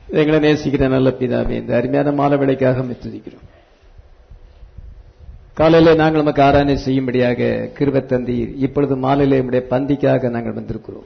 எங்களை நேசிக்கிற நல்ல பிதாவே இந்த அருமையான மாலை விலைக்காக மெத்துதிக்கிறோம் காலையில நாங்கள் நமக்கு ஆராதனை செய்யும்படியாக கிருப தந்தீர் இப்பொழுது மாலையில நம்முடைய பந்திக்காக நாங்கள் வந்திருக்கிறோம்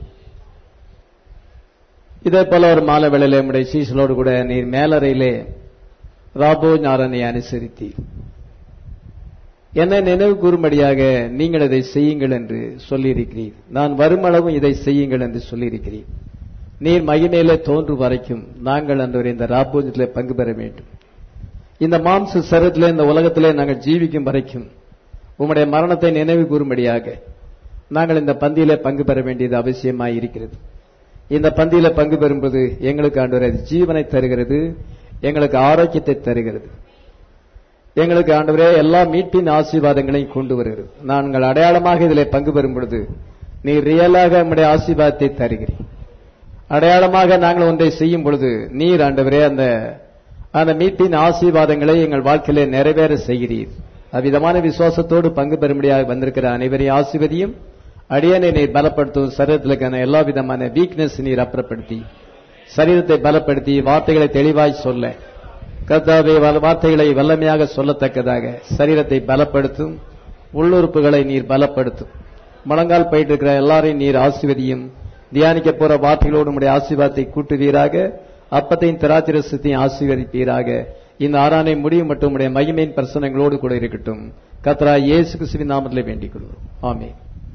இதே போல ஒரு மாலை வேளையில நம்முடைய சீசலோடு கூட நீர் மேலறையிலே ராபோ ஞாரனை அனுசரித்தீர் என்னை நினைவு கூறும்படியாக நீங்கள் இதை செய்யுங்கள் என்று சொல்லியிருக்கிறீர் நான் வருமளவும் இதை செய்யுங்கள் என்று சொல்லியிருக்கிறீர் நீர் மகிமையிலே தோன்று வரைக்கும் நாங்கள் அந்த இந்த ராபோஜத்திலே பங்கு பெற வேண்டும் இந்த மாம்ச சரத்திலே இந்த உலகத்திலே நாங்கள் ஜீவிக்கும் வரைக்கும் உம்முடைய மரணத்தை நினைவு கூறும்படியாக நாங்கள் இந்த பந்தியிலே பங்கு பெற வேண்டியது அவசியமாய் இருக்கிறது இந்த பந்தியில பங்கு பெறும்போது எங்களுக்கு ஆண்டவர் அது ஜீவனை தருகிறது எங்களுக்கு ஆரோக்கியத்தை தருகிறது எங்களுக்கு ஆண்டவரே எல்லா மீட்பின் ஆசீர்வாதங்களையும் கொண்டு வருகிறது நாங்கள் அடையாளமாக இதில் பங்கு பெறும் பொழுது நீ ரியலாக நம்முடைய ஆசீர்வாதத்தை தருகிறீர் அடையாளமாக நாங்கள் ஒன்றை செய்யும் பொழுது நீர் ஆண்டவரே அந்த அந்த மீட்பின் ஆசீர்வாதங்களை எங்கள் வாழ்க்கையிலே நிறைவேற செய்கிறீர் அவ்விதமான விசுவாசத்தோடு பங்கு பெறும்படியாக வந்திருக்கிற அனைவரையும் ஆசீர்வதியும் அடியனை நீர் பலப்படுத்தும் சரீரத்திற்கான எல்லா விதமான வீக்னஸ் நீர் அப்புறப்படுத்தி சரீரத்தை பலப்படுத்தி வார்த்தைகளை தெளிவாய் சொல்ல கர்த்தாவே வார்த்தைகளை வல்லமையாக சொல்லத்தக்கதாக சரீரத்தை பலப்படுத்தும் உள்ளுறுப்புகளை நீர் பலப்படுத்தும் முழங்கால் போயிட்டு இருக்கிற எல்லாரையும் நீர் ஆசிர்வதியும் தியானிக்க போற வார்த்தைகளோடு உடைய ஆசீர்வாதத்தை கூட்டுவீராக அப்பத்தையும் திராட்சரசத்தையும் ஆசீர்வதிப்பீராக இந்த ஆறானை முடியும் மட்டும் உடைய மகிமையின் பிரசனங்களோடு கூட இருக்கட்டும் கத்ரா இயேசு கிறிஸ்துவின் நாமத்திலே வேண்டிக் கொள்வோம் ஆமே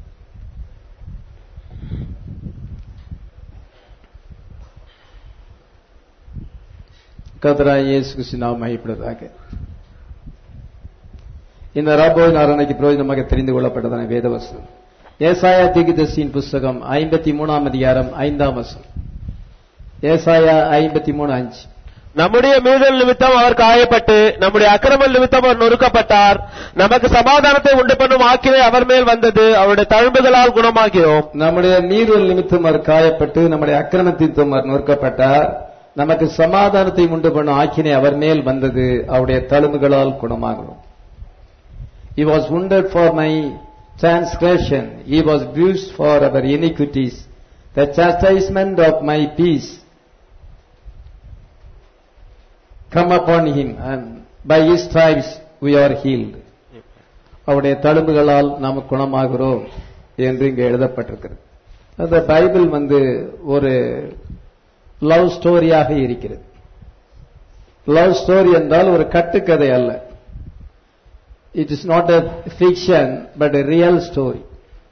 கத்ரா இயேசு கிறிஸ்து நாம் மகிப்படுவதாக இந்த ராபோவின் ஆரணைக்கு பிரயோஜனமாக தெரிந்து கொள்ளப்பட்டதான வேதவசனம் ஏசாயா திகிதசியின் புஸ்தகம் ஐம்பத்தி மூணாம் அதிகாரம் ஐந்தாம் வசனம் ஏசாயா ஐம்பத்தி மூணு அஞ்சு நம்முடைய மீறல் நிமித்தம் அவர் காயப்பட்டு நம்முடைய அக்கிரமல் நிமித்தம் அவர் நொறுக்கப்பட்டார் நமக்கு சமாதானத்தை உண்டு பண்ணும் ஆக்கினை அவர் மேல் வந்தது அவருடைய தழும்புகளால் குணமாகிறோம் நம்முடைய நீர்வல் நிமித்தம் அவர் காயப்பட்டு நம்முடைய அக்கிரமத்தின் அவர் நொறுக்கப்பட்டார் நமக்கு சமாதானத்தை உண்டு பண்ணும் ஆக்கினை அவர் மேல் வந்தது அவருடைய தழும்புகளால் குணமாகிறோம் He was wounded for my transgression. He was bruised for our iniquities. The chastisement of my peace come upon him, and by his stripes we are healed. அவருடைய தழும்புகளால் நாம் குணமாகிறோம் என்று இங்கே எழுதப்பட்டிருக்கிறது அந்த பைபிள் வந்து ஒரு லவ் ஸ்டோரியாக இருக்கிறது லவ் ஸ்டோரி என்றால் ஒரு கட்டுக்கதை அல்ல it is not a fiction but a real story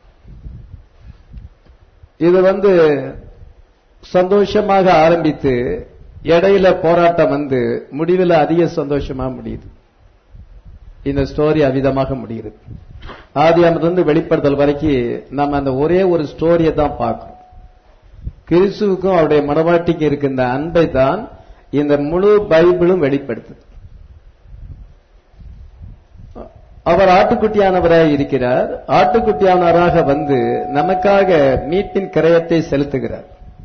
இது வந்து சந்தோஷமாக ஆரம்பித்து இடையில போராட்டம் வந்து முடிவில் அதிக சந்தோஷமா முடியுது இந்த ஸ்டோரி அவிதமாக முடிகிறது ஆதி வந்து வெளிப்படுத்தல் வரைக்கும் நம்ம அந்த ஒரே ஒரு ஸ்டோரியை தான் பார்க்கிறோம் கிறிஸ்துவுக்கும் அவருடைய மனவாட்டிக்கு இருக்கின்ற அன்பை தான் இந்த முழு பைபிளும் வெளிப்படுத்துது அவர் ஆட்டுக்குட்டியானவராய் இருக்கிறார் ஆட்டுக்குட்டியானவராக வந்து நமக்காக மீட்பின் கிரயத்தை செலுத்துகிறார்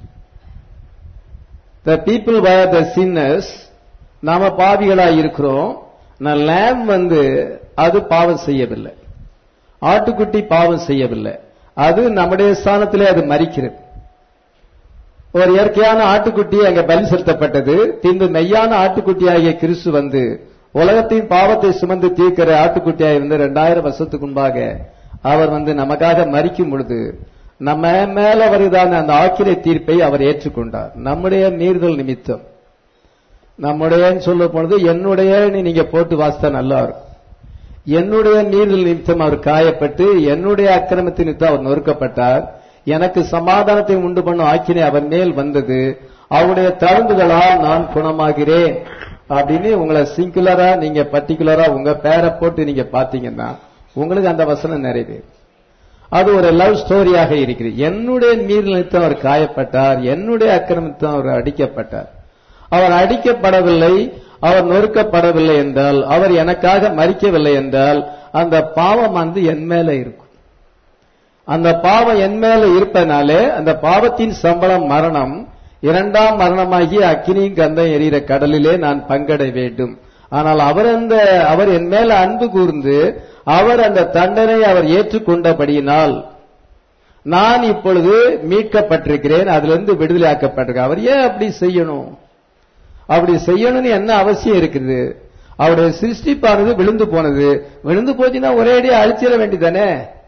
the people were the sinners நாம பாவிகளாய் இருக்கிறோம் லேம் வந்து அது பாவம் செய்யவில்லை ஆட்டுக்குட்டி பாவம் செய்யவில்லை அது நம்முடைய ஸ்தானத்திலே அது மறிக்கிறது ஒரு இயற்கையான ஆட்டுக்குட்டி அங்க பலி செலுத்தப்பட்டது பின்பு மெய்யான ஆட்டுக்குட்டியாகிய கிறிஸ்து வந்து உலகத்தின் பாவத்தை சுமந்து தீர்க்கிற ஆட்டுக்குட்டியாக இருந்து ரெண்டாயிரம் வருஷத்துக்கு முன்பாக அவர் வந்து நமக்காக மறிக்கும் பொழுது நம்ம மேல வருதான அந்த ஆக்கிரை தீர்ப்பை அவர் ஏற்றுக்கொண்டார் நம்முடைய மீறுதல் நிமித்தம் நம்முடைய சொல்ல பொழுது என்னுடைய நீங்க போட்டு வாசித்தா நல்லா இருக்கும் என்னுடைய மீறுதல் நிமித்தம் அவர் காயப்பட்டு என்னுடைய அக்கிரமத்தின் நிமித்தம் அவர் நொறுக்கப்பட்டார் எனக்கு சமாதானத்தை உண்டு பண்ணும் ஆக்கினை அவன் மேல் வந்தது அவருடைய தழும்புகளால் நான் குணமாகிறேன் அப்படின்னு உங்களை சிங்குலரா நீங்க பர்டிகுலரா உங்க பேரை போட்டு நீங்க பாத்தீங்கன்னா உங்களுக்கு அந்த வசனம் நிறைவேறும் அது ஒரு லவ் ஸ்டோரியாக இருக்குது என்னுடைய மீற் நிமித்தம் அவர் காயப்பட்டார் என்னுடைய அக்கிரமத்தம் அவர் அடிக்கப்பட்டார் அவர் அடிக்கப்படவில்லை அவர் நொறுக்கப்படவில்லை என்றால் அவர் எனக்காக மறிக்கவில்லை என்றால் அந்த பாவம் வந்து என் மேல இருக்கும் அந்த பாவம் என் மேல இருப்பதனாலே அந்த பாவத்தின் சம்பளம் மரணம் இரண்டாம் மரணமாகி அக்கினியும் கந்தம் எரிகிற கடலிலே நான் பங்கட வேண்டும் ஆனால் அவர் அந்த அவர் என் மேல அன்பு கூர்ந்து அவர் அந்த தண்டனை அவர் ஏற்றுக்கொண்டபடியினால் நான் இப்பொழுது மீட்கப்பட்டிருக்கிறேன் அதிலிருந்து விடுதலையாக்கப்பட்டிருக்கேன் அவர் ஏன் அப்படி செய்யணும் அப்படி செய்யணும்னு என்ன அவசியம் இருக்குது அவருடைய சிருஷ்டிப்பானது விழுந்து போனது விழுந்து போச்சுன்னா ஒரே அடியா அழிச்சிட வேண்டியதானே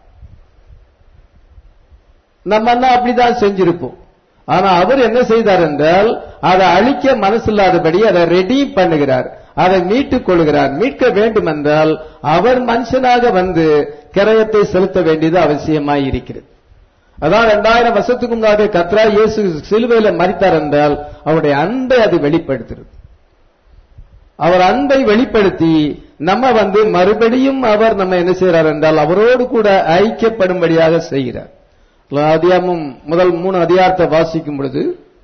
நம்ம எல்லாம் அப்படிதான் செஞ்சிருப்போம் ஆனா அவர் என்ன செய்தார் என்றால் அதை அழிக்க மனசில்லாதபடி அதை ரெடி பண்ணுகிறார் அதை மீட்டுக் கொள்கிறார் மீட்க வேண்டும் என்றால் அவர் மனுஷனாக வந்து கிரயத்தை செலுத்த வேண்டியது அவசியமாய் இருக்கிறது அதான் இரண்டாயிரம் வருஷத்துக்கு முன்னாடி கத்ரா இயேசு சிலுவையில மறித்தார் என்றால் அவருடைய அன்பை அது வெளிப்படுத்துறது அவர் அன்பை வெளிப்படுத்தி நம்ம வந்து மறுபடியும் அவர் நம்ம என்ன செய்கிறார் என்றால் அவரோடு கூட ஐக்கியப்படும்படியாக செய்கிறார் அதிகாரமும் முதல் மூணு அதிகாரத்தை வாசிக்கும் பொழுது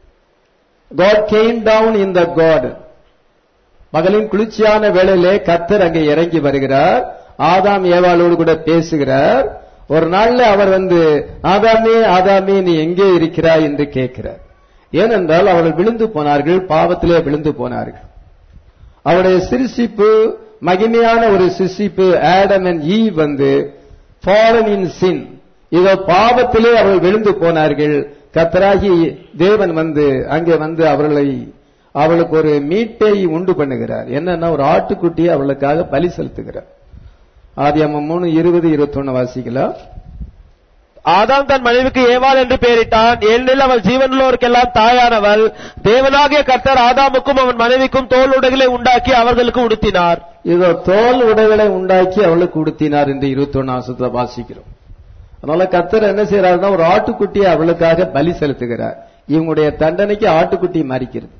God came down in the God மகளின் குளிர்ச்சியான வேளையிலே கத்தர் அங்கே இறங்கி வருகிறார் ஆதாம் ஏவாளோடு கூட பேசுகிறார் ஒரு நாள்ல அவர் வந்து ஆதாமே ஆதாமே நீ எங்கே இருக்கிறாய் என்று கேட்கிறார் ஏனென்றால் அவர்கள் விழுந்து போனார்கள் பாவத்திலே விழுந்து போனார்கள் அவருடைய சிருஷிப்பு மகிமையான ஒரு சிருஷிப்பு ஆடம் அண்ட் ஈ வந்து ஃபாலன் இன் சின் இதோ பாவத்திலே அவர்கள் விழுந்து போனார்கள் கத்தராகி தேவன் வந்து அங்கே வந்து அவர்களை அவளுக்கு ஒரு மீட்டை உண்டு பண்ணுகிறார் என்னன்னா ஒரு ஆட்டுக்குட்டியை அவளுக்காக பலி செலுத்துகிறார் ஆதியாமம் மூணு இருபது இருபத்தொன்னு வாசிக்கலாம் ஆதாம் தன் மனைவிக்கு ஏவாள் என்று பெயரிட்டான் ஏனெனில் அவள் ஜீவனுள்ளோருக்கெல்லாம் தாயானவள் தேவனாகிய கர்த்தர் ஆதாமுக்கும் அவன் மனைவிக்கும் தோல் உடைகளை உண்டாக்கி அவர்களுக்கு உடுத்தினார் இதோ தோல் உடைகளை உண்டாக்கி அவளுக்கு உடுத்தினார் என்று இருபத்தொன்னு வருஷத்துல வாசிக்கிறோம் அதனால கத்தர் என்ன செய்யறாருன்னா ஒரு ஆட்டுக்குட்டியை அவளுக்காக பலி செலுத்துகிறார் இவங்களுடைய தண்டனைக்கு ஆட்டுக்குட்டி மறிக்கிறது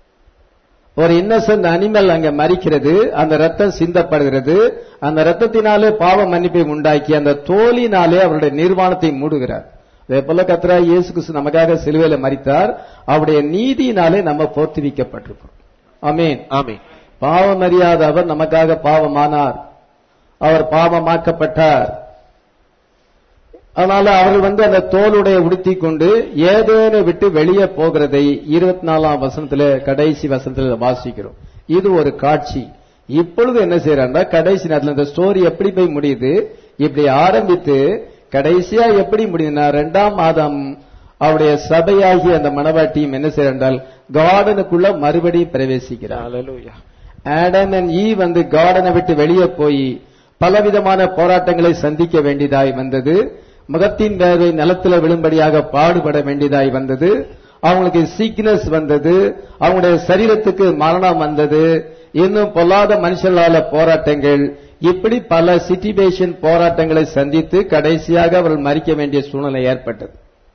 ஒரு இன்னசென்ட் அனிமல் அங்க மறிக்கிறது அந்த ரத்தம் சிந்தப்படுகிறது அந்த ரத்தத்தினாலே பாவ மன்னிப்பை உண்டாக்கி அந்த தோலினாலே அவருடைய நிர்வாணத்தை மூடுகிறார் அதே போல கத்ரா இயேசு கிறிஸ்து நமக்காக சிலுவையில மறித்தார் அவருடைய நீதியினாலே நம்ம போர்த்துவிக்கப்பட்டிருக்கிறோம் ஆமீன் ஆமென் பாவம் அறியாத அவர் நமக்காக பாவமானார் அவர் பாவமாக்கப்பட்டார் அதனால அவர்கள் வந்து அந்த தோலுடைய உடுத்தி கொண்டு ஏதேனை விட்டு வெளியே போகிறதை இருபத்தி நாலாம் வசனத்துல கடைசி வசனத்துல வாசிக்கிறோம் இது ஒரு காட்சி இப்பொழுது என்ன செய்யறாங்கன்னா கடைசி நேரத்துல இந்த ஸ்டோரி எப்படி போய் முடியுது இப்படி ஆரம்பித்து கடைசியா எப்படி முடியுதுன்னா ரெண்டாம் மாதம் அவருடைய சபையாகி அந்த மணவாட்டியும் என்ன செய்யறால் கார்டனுக்குள்ள மறுபடியும் பிரவேசிக்கிறார் Hallelujah. ஆடம் அண்ட் ஈ வந்து கார்டனை விட்டு வெளியே போய் பலவிதமான போராட்டங்களை சந்திக்க வேண்டியதாய் வந்தது முகத்தின் வேர்வை நிலத்துல விழும்படியாக பாடுபட வேண்டியதாய் வந்தது அவங்களுக்கு சீக்னஸ் வந்தது அவங்களுடைய சரீரத்துக்கு மரணம் வந்தது இன்னும் பொல்லாத மனுஷர்களால போராட்டங்கள் இப்படி பல சிச்சுவேஷன் போராட்டங்களை சந்தித்து கடைசியாக அவர்கள் மறிக்க வேண்டிய சூழ்நிலை ஏற்பட்டது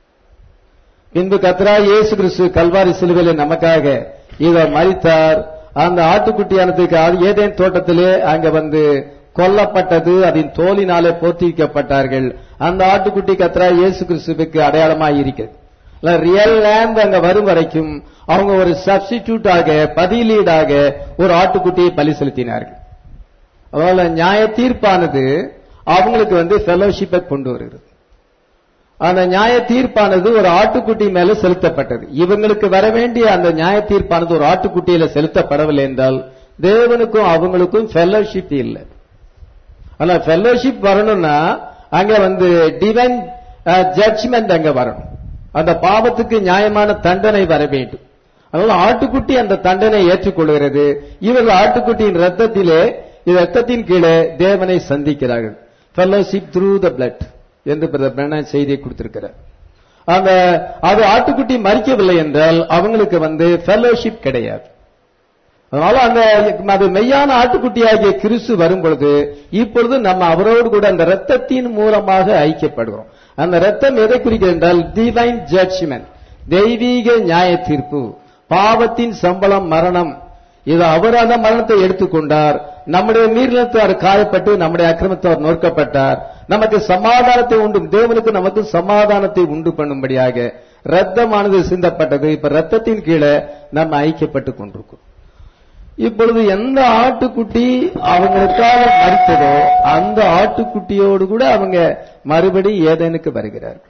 பின்பு கத்ரா இயேசு கிறிஸ்து கல்வாரி சிலுவையில நமக்காக இவர் மறித்தார் அந்த ஆட்டுக்குட்டியானதுக்கு அது ஏதேன் தோட்டத்திலே அங்க வந்து கொல்லப்பட்டது அதன் தோலினாலே போர்த்திக்கப்பட்டார்கள் அந்த ஆட்டுக்குட்டி கத்ரா இயேசு கிறிஸ்துவுக்கு அடையாளமாய் இருக்கிறது ரியல் லேம்ப் அங்க வரும் வரைக்கும் அவங்க ஒரு சப்ஸ்டிடியூட்டாக பதிலீடாக ஒரு ஆட்டுக்குட்டியை பலி செலுத்தினார்கள் அதனால நியாய தீர்ப்பானது அவங்களுக்கு வந்து ஃபெலோஷிப்பை கொண்டு வருகிறது அந்த நியாய தீர்ப்பானது ஒரு ஆட்டுக்குட்டி மேல செலுத்தப்பட்டது இவங்களுக்கு வர வேண்டிய அந்த நியாய தீர்ப்பானது ஒரு ஆட்டுக்குட்டியில செலுத்தப்படவில்லை என்றால் தேவனுக்கும் அவங்களுக்கும் ஃபெலோஷிப் இல்லை ஆனா ஃபெலோஷிப் வரணும்னா அங்க வந்து டிவைன் ஜட்ஜ்மெண்ட் அங்க வரணும் அந்த பாவத்துக்கு நியாயமான தண்டனை வர வேண்டும் அதனால ஆட்டுக்குட்டி அந்த தண்டனை ஏற்றுக்கொள்கிறது இவர்கள் ஆட்டுக்குட்டியின் ரத்தத்திலே இது ரத்தத்தின் கீழே தேவனை சந்திக்கிறார்கள் ஃபெலோஷிப் த்ரூ த பிளட் என்று பிரதர் பிரணான் செய்தியை கொடுத்திருக்கிறார் அந்த அது ஆட்டுக்குட்டி மறிக்கவில்லை என்றால் அவங்களுக்கு வந்து ஃபெலோஷிப் கிடையாது அதனால அந்த அது மெய்யான ஆட்டுக்குட்டியாகிய கிறிஸ்து வரும் பொழுது இப்பொழுது நம்ம அவரோடு கூட அந்த ரத்தத்தின் மூலமாக ஐக்கியப்படுகிறோம் அந்த ரத்தம் எதை குறிக்கிறது என்றால் டிவைன் ஜட்ஜ்மெண்ட் தெய்வீக நியாய தீர்ப்பு பாவத்தின் சம்பளம் மரணம் இது அவர் அந்த மரணத்தை எடுத்துக்கொண்டார் நம்முடைய மீறினத்தார் காயப்பட்டு நம்முடைய அக்கிரமத்தார் நோக்கப்பட்டார் நமக்கு சமாதானத்தை உண்டு தேவனுக்கு நமக்கு சமாதானத்தை உண்டு பண்ணும்படியாக ரத்தமானது சிந்தப்பட்டது இப்ப ரத்தத்தின் கீழே நம்ம ஐக்கியப்பட்டு கொண்டிருக்கோம் இப்பொழுது எந்த ஆட்டுக்குட்டி அவங்களுக்காக மறித்ததோ அந்த ஆட்டுக்குட்டியோடு கூட அவங்க மறுபடி ஏதேனுக்கு வருகிறார்கள்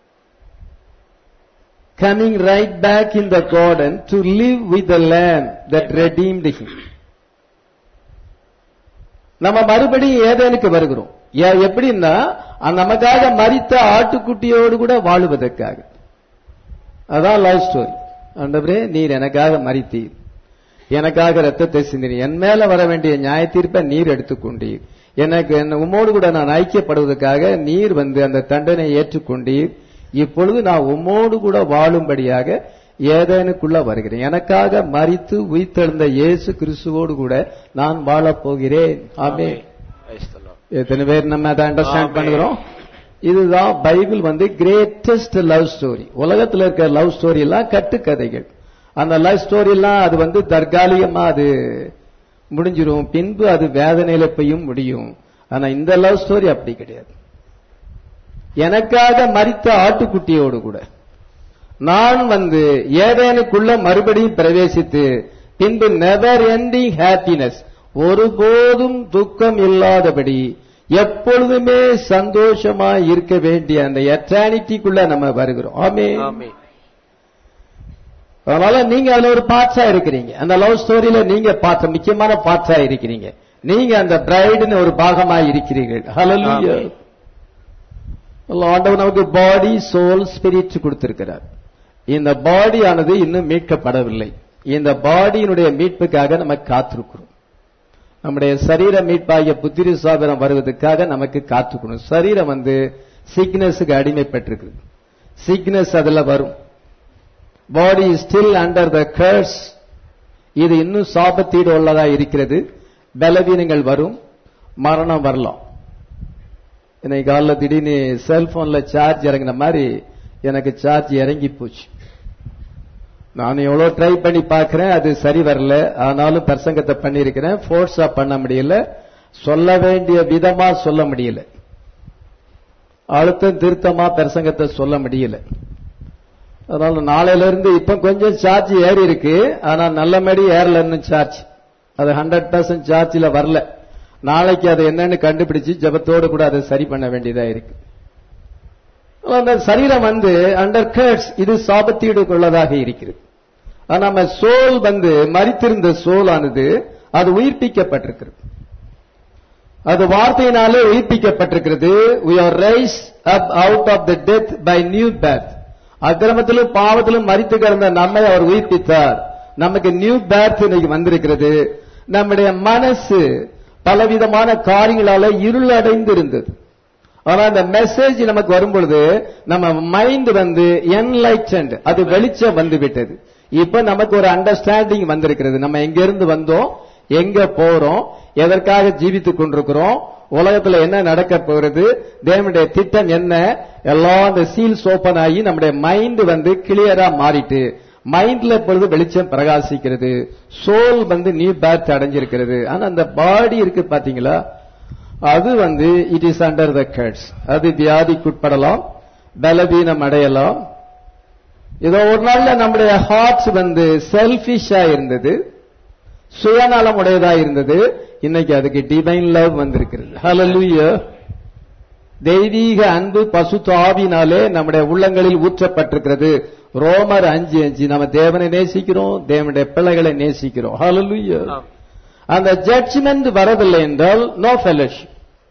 coming right back in the garden to live with the lamb that redeemed him. நம்ம மறுபடியும் ஏதேனுக்கு வருகிறோம் ஏ- எப்படின்னா அந்த நமக்காக மரித்த ஆட்டுக்குட்டியோடு கூட வாழுவதற்காக அதான் லவ் ஸ்டோரி ஆண்டவரே நீர் எனக்காக மரித்தீர் எனக்காக ரத்தத்தை சிந்தினீர் என் மேல வர வேண்டிய நியாய தீர்ப்பை நீர் எடுத்துக்கொண்டீர் எனக்கு என்ன உம்மோடு கூட நான் ஐக்கியப்படுவதற்காக நீர் வந்து அந்த தண்டனை ஏற்றுக்கொண்டீர் இப்பொழுது நான் உம்மோடு கூட வாழும்படியாக ஏதேனுக்குள்ள வருகிறேன் எனக்காக மரித்து உயிர்த்தெழுந்த இயேசு கிறிஸ்துவோடு கூட நான் வாழப் போகிறேன் ஆமென் Praise the Lord. எத்தனை பேர் நம்ம அதை அண்டர்ஸ்டாண்ட் ஆமென். பண்ணுகிறோம் இதுதான் பைபிள் வந்து கிரேட்டஸ்ட் லவ் ஸ்டோரி உலகத்துல இருக்க லவ் ஸ்டோரி எல்லாம் கட்டுக்கதைகள் அந்த லவ் ஸ்டோரி எல்லாம் அது வந்து தற்காலிகமா அது முடிஞ்சிரும் பின்பு அது வேதனையில போயும் முடியும் ஆனா இந்த லவ் ஸ்டோரி அப்படி கிடையாது எனக்காக மரித்த ஆட்டுக்குட்டியோடு கூட நான் வந்து ஏதேனுக்குள்ள மறுபடியும் பிரவேசித்து பின்பு நெவர் எண்டிங் ஹாப்பினஸ் ஒருபோதும் துக்கம் இல்லாதபடி எப்பொழுதுமே சந்தோஷமா இருக்க வேண்டிய அந்த எட்டர்னிட்டிக்குள்ள நம்ம வருகிறோம் ஆமே ஆமென். அதனால நீங்க அதுல ஒரு பார்ட்ஸா இருக்கிறீங்க அந்த லவ் ஸ்டோரியில நீங்க பார்த்த முக்கியமான பார்ட்ஸா இருக்கிறீங்க நீங்க அந்த பிரைடுன்னு ஒரு பாகமா இருக்கிறீர்கள் ஹalleluya ஆமென். ஆண்டவர் நமக்கு பாடி சோல் ஸ்பிரிட் கொடுத்திருக்கிறார் இந்த பாடி ஆனது இன்னும் மீட்கப்படவில்லை இந்த பாடியினுடைய மீட்புக்காக நம்ம காத்திருக்கிறோம் நம்முடைய சரீர மீட்பாகிய புத்திரி சாதனம் வருவதற்காக நமக்கு காத்துக்கணும் சரீரம் வந்து சிக்னஸுக்கு அடிமைப்பட்டிருக்கு சிக்னஸ் அதுல வரும் பாடி ஸ்டில் அண்டர் த கர்ஸ் இது இன்னும் சாபத்தீடு உள்ளதா இருக்கிறது பலவீனங்கள் வரும் மரணம் வரலாம் இன்னைக்கு காலைல திடீர்னு செல்போன்ல சார்ஜ் இறங்கின மாதிரி எனக்கு சார்ஜ் இறங்கி போச்சு நான் எவ்வளவு ட்ரை பண்ணி பார்க்கிறேன் அது சரி வரல ஆனாலும் பிரசங்கத்தை பண்ணியிருக்கிறேன் ஃபோர்ஸா பண்ண முடியல சொல்ல வேண்டிய விதமா சொல்ல முடியல அழுத்தம் திருத்தமா பிரசங்கத்தை சொல்ல முடியல அதனால நாளையில இருந்து இப்ப கொஞ்சம் சார்ஜ் ஏறி இருக்கு ஆனா நல்லபடி ஏறல இன்னும் சார்ஜ் அது ஹண்ட்ரட் பர்சன்ட் சார்ஜ்ல வரல நாளைக்கு அது என்னன்னு கண்டுபிடிச்சு ஜெபத்தோடு கூட அதை சரி பண்ண வேண்டியதா இருக்கு அந்த சரீரம் வந்து அண்டர் கர்ட்ஸ் இது சாபத்தீடுக்குள்ளதாக இருக்கிறது ஆனா நம்ம சோல் வந்து மரித்திருந்த சோல் ஆனது அது உயிர்ப்பிக்கப்பட்டிருக்கிறது அது வார்த்தையினாலே உயிர்ப்பிக்கப்பட்டிருக்கிறது we are raised up out of the death by new birth அக்கிரமத்திலும் பாவத்திலும் மரித்து கிடந்த நம்மை அவர் உயிர்ப்பித்தார் நமக்கு நியூ பேர்த் இன்னைக்கு வந்திருக்கிறது நம்முடைய மனசு பலவிதமான காரியங்களால இருளடைந்து இருந்தது ஆனா அந்த மெசேஜ் நமக்கு வரும் பொழுது நம்ம மைண்ட் வந்து என்லைட்டன்ட் அது வெளிச்சம் வந்து விட்டது இப்ப நமக்கு ஒரு அண்டர்ஸ்டாண்டிங் வந்திருக்கிறது நம்ம எங்க இருந்து வந்தோம் எங்க போறோம் எதற்காக ஜீவித்துக் கொண்டிருக்கிறோம் உலகத்துல என்ன நடக்க போகிறது தேவனுடைய திட்டம் என்ன எல்லாம் அந்த சீல்ஸ் ஓபன் ஆகி நம்முடைய மைண்ட் வந்து கிளியரா மாறிட்டு மைண்ட்ல இப்பொழுது வெளிச்சம் பிரகாசிக்கிறது சோல் வந்து நியூ பேர்த் அடைஞ்சிருக்கிறது ஆனா அந்த பாடி இருக்கு பாத்தீங்களா அது வந்து it is under the curse அது வியாதிக்குட்படலாம் பலவீனம் அடையலாம் இதோ ஒரு நாள்ல நம்முடைய ஹார்ட்ஸ் வந்து செல்பிஷா இருந்தது சுயநலம் உடையதா இருந்தது இன்னைக்கு அதுக்கு டிவைன் லவ் வந்திருக்கிறது ஹalleluya தெய்வீக அன்பு பசு ஆவினாலே நம்முடைய உள்ளங்களில் ஊற்றப்பட்டிருக்கிறது ரோமர் அஞ்சு அஞ்சு நம்ம தேவனை நேசிக்கிறோம் தேவனுடைய பிள்ளைகளை நேசிக்கிறோம் ஹalleluya ஆம். அந்த ஜட்ஜ்மெண்ட் வரவில்லை என்றால் நோ ஃபெலோஷிப்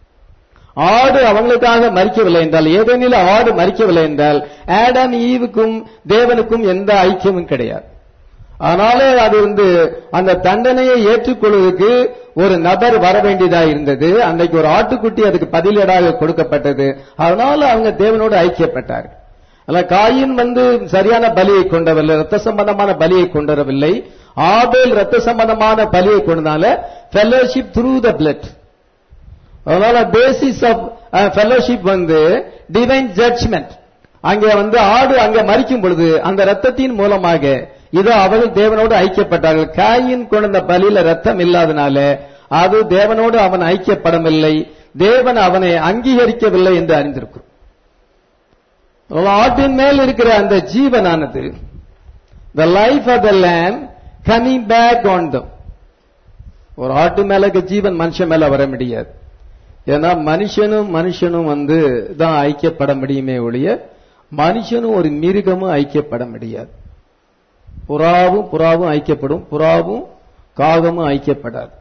ஆடு அவங்களுக்காக மறிக்கவில்லை என்றால் ஏதேனில் ஆடு மறிக்கவில்லை என்றால் ஆடம் ஈவுக்கும் தேவனுக்கும் எந்த ஐக்கியமும் கிடையாது ஆனாலே அது வந்து அந்த தண்டனையை ஏற்றுக்கொள்வதற்கு ஒரு நபர் வர வேண்டியதா இருந்தது அன்னைக்கு ஒரு ஆட்டுக்குட்டி அதுக்கு பதிலீடாக கொடுக்கப்பட்டது அதனால அவங்க தேவனோடு ஐக்கியப்பட்டார்கள் அல்ல காயின் வந்து சரியான பலியை கொண்டவில்லை ரத்த சம்பந்தமான பலியை கொண்டவரவில்லை ஆபேல் ரத்த சம்பந்தமான பலியை கொண்டதால ஃபெலோஷிப் த்ரூ த பிளட் அதனால பேசிஸ் ஆஃப் ஃபெலோஷிப் வந்து டிவைன் ஜட்ஜ்மெண்ட் அங்க வந்து ஆடு அங்க மறிக்கும் பொழுது அந்த ரத்தத்தின் மூலமாக இதோ அவர்கள் தேவனோடு ஐக்கியப்பட்டார்கள் காயின் கொண்ட பலியில ரத்தம் இல்லாதனால அது தேவனோடு அவன் ஐக்கியப்படவில்லை தேவன் அவனை அங்கீகரிக்கவில்லை என்று அறிந்திருக்கிறோம் அதனால ஆட்டின் மேல் இருக்கிற அந்த ஜீவனானது the life of the lamb coming back on them ஒரு ஆட்டு மேல இருக்க ஜீவன் மனுஷன் மேல வர முடியாது ஏன்னா மனுஷனும் மனுஷனும் வந்து தான் ஐக்கியப்பட முடியுமே ஒழிய மனுஷனும் ஒரு மிருகமும் ஐக்கியப்பட முடியாது புறாவும் புறாவும் ஐக்கியப்படும் புறாவும் காகமும் ஐக்கியப்படாது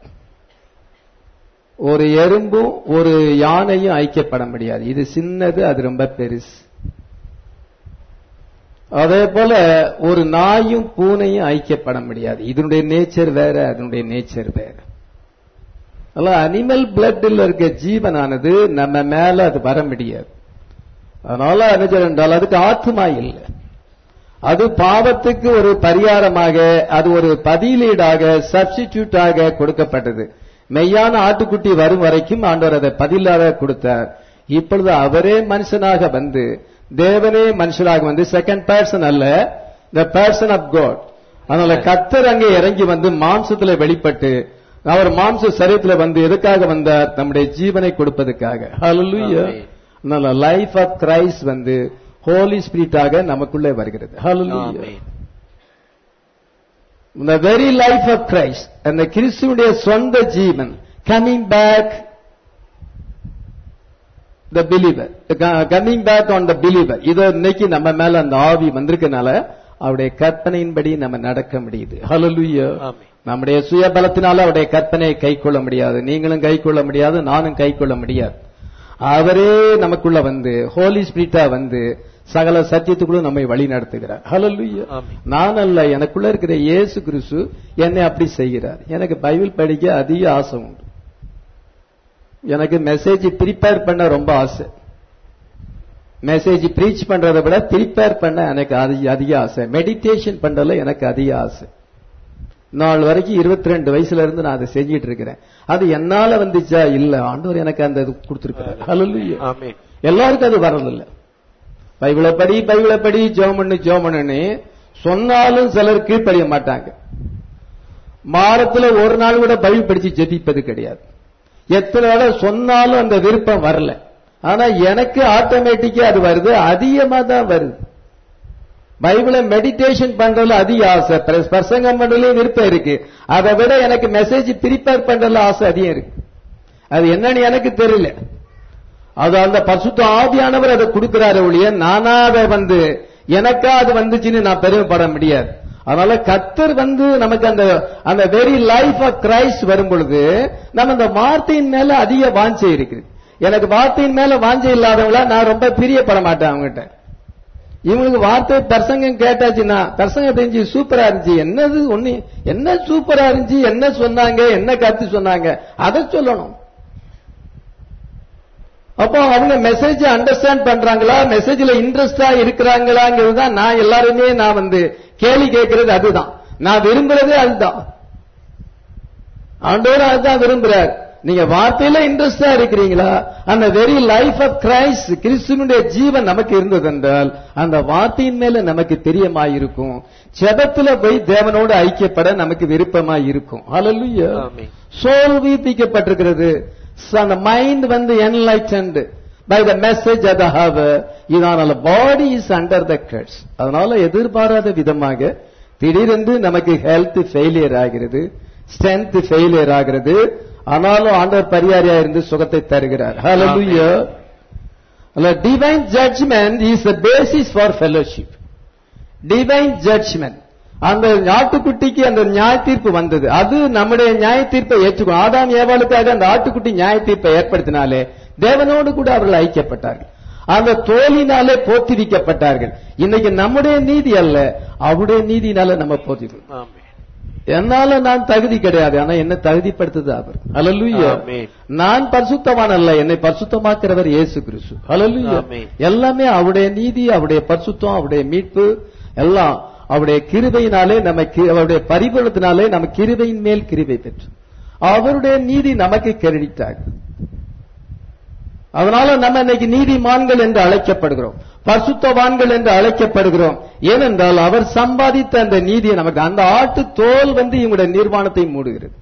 ஒரு எறும்பும் ஒரு யானையும் ஐக்கியப்பட முடியாது இது சின்னது அது ரொம்ப பெருசு அதே போல ஒரு நாயும் பூனையும் ஐக்கியப்பட முடியாது இதனுடைய நேச்சர் வேற அதனுடைய நேச்சர் வேற அனிமல் பிளட்ல இருக்க ஜீவனானது நம்ம மேல அது வர முடியாது அதனால என்ன என்றால் அதுக்கு ஆத்மா இல்லை அது பாவத்துக்கு ஒரு பரிகாரமாக அது ஒரு பதிலீடாக சப்ஸ்டிடியூட்டாக கொடுக்கப்பட்டது மெய்யான ஆட்டுக்குட்டி வரும் வரைக்கும் ஆண்டவர் அதை பதிலாக கொடுத்தார் இப்பொழுது அவரே மனுஷனாக வந்து தேவனே மனுஷனாக வந்து செகண்ட் பர்சன் அல்ல த பர்சன் ஆஃப் காட் அதனால கத்தர் அங்கே இறங்கி வந்து மாம்சத்துல வெளிப்பட்டு அவர் மாம்ச சரீரத்துல வந்து எதுக்காக வந்தார் நம்முடைய ஜீவனை கொடுப்பதற்காக ஹalleluya ஆமென். அதனால லைஃப் ஆஃப் கிரைஸ்ட் வந்து ஹோலி ஸ்பிரிட்டாக நமக்குள்ளே வருகிறது ஹalleluya ஆமென். the very life of Christ அந்த கிறிஸ்துவுடைய சொந்த ஜீவன் coming back the believer coming back on the believer இதோ இன்னைக்கு நம்ம மேல அந்த ஆவி வந்திருக்கனால அவருடைய கற்பனையின்படி நம்ம நடக்க முடியுது ஹalleluya ஆமென். நம்முடைய சுய பலத்தினால அவருடைய கற்பனையை கை கொள்ள முடியாது நீங்களும் கை கொள்ள முடியாது நானும் கை கொள்ள முடியாது அவரே நமக்குள்ள வந்து ஹோலி ஸ்பிரிட்டா வந்து சகல சத்தியத்துக்குள்ள நம்மை வழி நடத்துகிறார் ஹalleluya ஆமென். நான் அல்ல எனக்குள்ள இருக்கிற இயேசு கிறிஸ்து என்னை அப்படி செய்கிறார் எனக்கு பைபிள் படிக்க அதிக ஆசை உண்டு எனக்கு மெசேஜ் ப்ரிப்பேர் பண்ண ரொம்ப ஆசை மெசேஜ் ப்ரீச் பண்றதை விட ப்ரிப்பேர் பண்ண எனக்கு அதிக அதிக ஆசை மெடிடேஷன் பண்றதுல எனக்கு அதிக ஆசை நாள் வரைக்கும் 22 ரெண்டு வயசுல இருந்து நான் அதை செஞ்சிட்டு இருக்கிறேன் அது என்னால வந்துச்சா இல்ல ஆண்டவர் எனக்கு அந்த இது கொடுத்திருக்கிறார் ஹalleluya ஆமென். எல்லாருக்கும் அது வரதில்ல பைபிளை படி பைபிளை படி ஜோம் பண்ணு ஜோம் பண்ணுன்னு சொன்னாலும் சிலர் கீழ்ப்படிய மாட்டாங்க மாரத்துல ஒரு நாள் கூட பைபிள் படிச்சு ஜெபிப்பது கிடையாது எத்தனை தடவை சொன்னாலும் அந்த விருப்பம் வரல ஆனா எனக்கு ஆட்டோமேட்டிக்கா அது வருது அதிகமா தான் வருது பைபிளை மெடிடேஷன் பண்றதுல அதிக ஆசை பிர- பிரசங்கம் பண்றதுலயும் விருப்பம் இருக்கு அதை விட எனக்கு மெசேஜ் ப்ரிப்பேர் பண்றதுல ஆசை அதிகம் இருக்கு அது என்னன்னு எனக்கு தெரியல அது அந்த பசுத்த ஆவியானவர் அதை கொடுக்கிறாரு ஒழிய நானா அதை வந்து எனக்கா அது வந்துச்சுன்னு நான் பெருமைப்பட முடியாது அதனால கத்தர் வந்து நமக்கு அந்த அந்த வெரி லைஃப் ஆஃப் கிரைஸ்ட் வரும் பொழுது நம்ம அந்த வார்த்தையின் மேல அதிக வாஞ்சை இருக்குது எனக்கு வார்த்தையின் மேல வாஞ்சை இல்லாதவங்கள நான் ரொம்ப பிரியப்பட மாட்டேன் அவங்ககிட்ட இவங்களுக்கு வார்த்தை பிரசங்கம் கேட்டாச்சுன்னா பிரசங்கம் தெரிஞ்சு சூப்பரா இருந்துச்சு என்னது ஒண்ணு என்ன சூப்பரா இருந்துச்சு என்ன சொன்னாங்க என்ன கருத்து சொன்னாங்க அதை சொல்லணும் அப்போ அவங்க மெசேஜ் அண்டர்ஸ்டாண்ட் பண்றாங்களா மெசேஜ்ல இன்ட்ரெஸ்டா இருக்கிறாங்களாங்கிறது தான் நான் எல்லாருமே நான் வந்து கேள்வி கேட்கறது அதுதான் நான் விரும்புறதே அதுதான் ஆண்டவர் அதுதான் விரும்புறார் நீங்க வார்த்தையில இன்ட்ரெஸ்டா இருக்கிறீங்களா அந்த வெரி லைஃப் ஆஃப் கிரைஸ்ட் கிறிஸ்துவனுடைய ஜீவன் நமக்கு இருந்தது என்றால் அந்த வார்த்தையின் மேல நமக்கு பிரியமாயிருக்கும் ஜெபத்துல போய் தேவனோடு ஐக்கியப்பட நமக்கு விருப்பமாய் இருக்கும் ஹalleluya ஆமென். சோல் வீப்பிக்கப்பட்டிருக்கிறது So, அந்த மைண்ட் வந்து enlightened பை த மெசேஜ் அத ஹாவ் இதனால body is under the curse அதனால எதிர்பாராத விதமாக திடீரென்று நமக்கு ஹெல்த் ஃபெயிலியர் ஆகிறது ஸ்ட்ரென்த் ஃபெயிலியர் ஆகிறது ஆனாலும் ஆண்டவர் பரிகாரியா இருந்து சுகத்தை தருகிறார் ஹalleluya அல்ல divine judgment is the basis for fellowship divine judgment அந்த ஆட்டுக்குட்டிக்கு அந்த நியாய தீர்ப்பு வந்தது அது நம்முடைய நியாய தீர்ப்பை ஏற்றுக்கணும் ஆதாம் ஏவாளுக்காக அந்த ஆட்டுக்குட்டி நியாய தீர்ப்பை ஏற்படுத்தினாலே தேவனோடு கூட அவர்கள் ஐக்கியப்பட்டார்கள் அந்த தோலினாலே போத்திரிக்கப்பட்டார்கள் இன்னைக்கு நம்முடைய நீதி அல்ல அவருடைய நீதினால நம்ம போத்திருக்கோம் ஆமென். என்னால நான் தகுதி கிடையாது ஆனா என்ன தகுதிப்படுத்துது அவர் ஹalleluya ஆமென். நான் பரிசுத்தவான் அல்ல என்னை பரிசுத்தமாக்கிறவர் இயேசு கிறிஸ்து ஹalleluya ஆமென். எல்லாமே அவருடைய நீதி அவருடைய பரிசுத்தம் அவருடைய மீட்பு எல்லாம் அவருடைய கிருபையினாலே நமக்கு அவருடைய பரிபூரணத்தினாலே நம்ம கிருபையின் மேல் கிருபை பெற்று அவருடைய நீதி நமக்கு கிரெடிட்டாக அதனால நம்ம இன்னைக்கு நீதிமான்கள் என்று அழைக்கப்படுகிறோம் பரிசுத்தவான்கள் என்று அழைக்கப்படுகிறோம் ஏனென்றால் அவர் சம்பாதித்த அந்த நீதியை நமக்கு அந்த ஆட்டு தோல் வந்து இவங்களுடைய நிர்வாணத்தை மூடுகிறது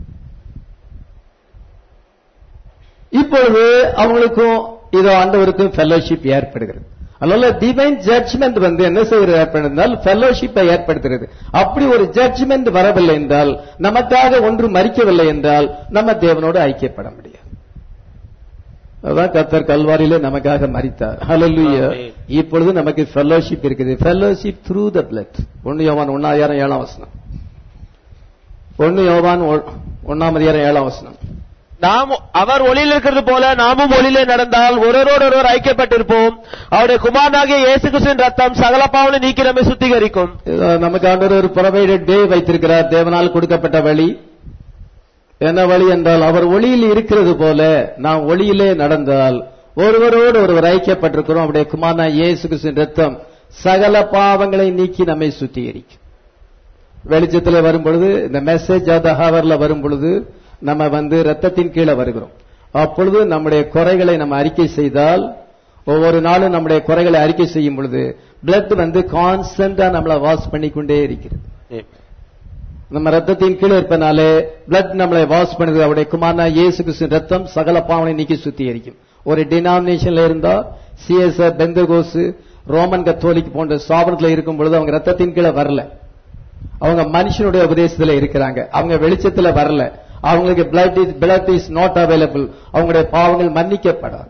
இப்பொழுது அவங்களுக்கும் இதோ ஆண்டவருக்கும் ஃபெல்லோஷிப் ஏற்படுகிறது அதனால டிவைன் ஜட்ஜ்மெண்ட் வந்து என்ன செய்கிறது ஏற்படுத்தால் ஃபெல்லோஷிப்பை ஏற்படுத்துகிறது அப்படி ஒரு ஜட்ஜ்மெண்ட் வரவில்லை என்றால் நமக்காக ஒன்று மறிக்கவில்லை என்றால் நம்ம தேவனோடு ஐக்கியப்பட முடியாது அதான் கத்தர் கல்வாரியிலே நமக்காக மறித்தார் ஹalleluya ஆமென். இப்பொழுது நமக்கு ஃபெல்லோஷிப் இருக்குது ஃபெல்லோஷிப் த்ரூ த பிளட் ஒன்னு யோவான் ஒன்னாயிரம் ஏழாம் வசனம் ஒன்னு யோவான் ஒ- ஒண்ணாம் அதிகாரம் ஏழாம் வசனம் நாம் அவர் ஒளியில் இருக்கிறது போல நாமும் ஒளியிலே நடந்தால் ஒருவரோடு ஒருவர் ஐக்கியப்பட்டிருப்போம் அவருடைய குமாரனாகிய இயேசு கிறிஸ்துவின் ரத்தம் சகல பாவனை நீக்கி நம்மை சுத்திகரிக்கும் இதோ நமக்கு ஆண்டவர் ஒரு ப்ரொவைடட் டே வைத்திருக்கிறார் தேவனால் கொடுக்கப்பட்ட வழி என்ன வழி என்றால் அவர் ஒளியில் இருக்கிறது போல நாம் ஒளியிலே நடந்தால் ஒருவரோடு ஒருவர் ஐக்கியப்பட்டிருக்கிறோம் அவருடைய குமாரனா இயேசு கிறிஸ்துவின் ரத்தம் சகல பாவங்களை நீக்கி நம்மை சுத்திகரிக்கும் வெளிச்சத்தில் வரும் பொழுது இந்த மெசேஜ் ஆஃப் த ஹவர்ல வரும் பொழுது நம்ம வந்து ரத்தத்தின் கீழே வருகிறோம் அப்பொழுது நம்முடைய குறைகளை நம்ம அறிக்கை செய்தால் ஒவ்வொரு நாளும் நம்முடைய குறைகளை அறிக்கை செய்யும் பொழுது பிளட் வந்து கான்ஸ்டன்டா நம்மளை வாஷ் பண்ணிக்கொண்டே இருக்கிறது நம்ம ரத்தத்தின் கீழே இருப்பனாலே பிளட் நம்மளை வாஷ் பண்ணுது அவருடைய குமாரனா இயேசு கிறிஸ்து ரத்தம் சகல பாவனை நீக்கி சுத்திகரிக்கும் ஒரு டினாமினேஷன்ல இருந்தா சிஎஸ்ஆர் பெந்தகோசு ரோமன் கத்தோலிக் போன்ற ஸ்தாபனத்துல இருக்கும் பொழுது அவங்க ரத்தத்தின் கீழே வரல அவங்க மனுஷனுடைய உபதேசத்துல இருக்கிறாங்க அவங்க வெளிச்சத்துல வரல அவங்களுக்கு blood is blood is not available அவங்களுடைய பாவங்கள் மன்னிக்கப்படாது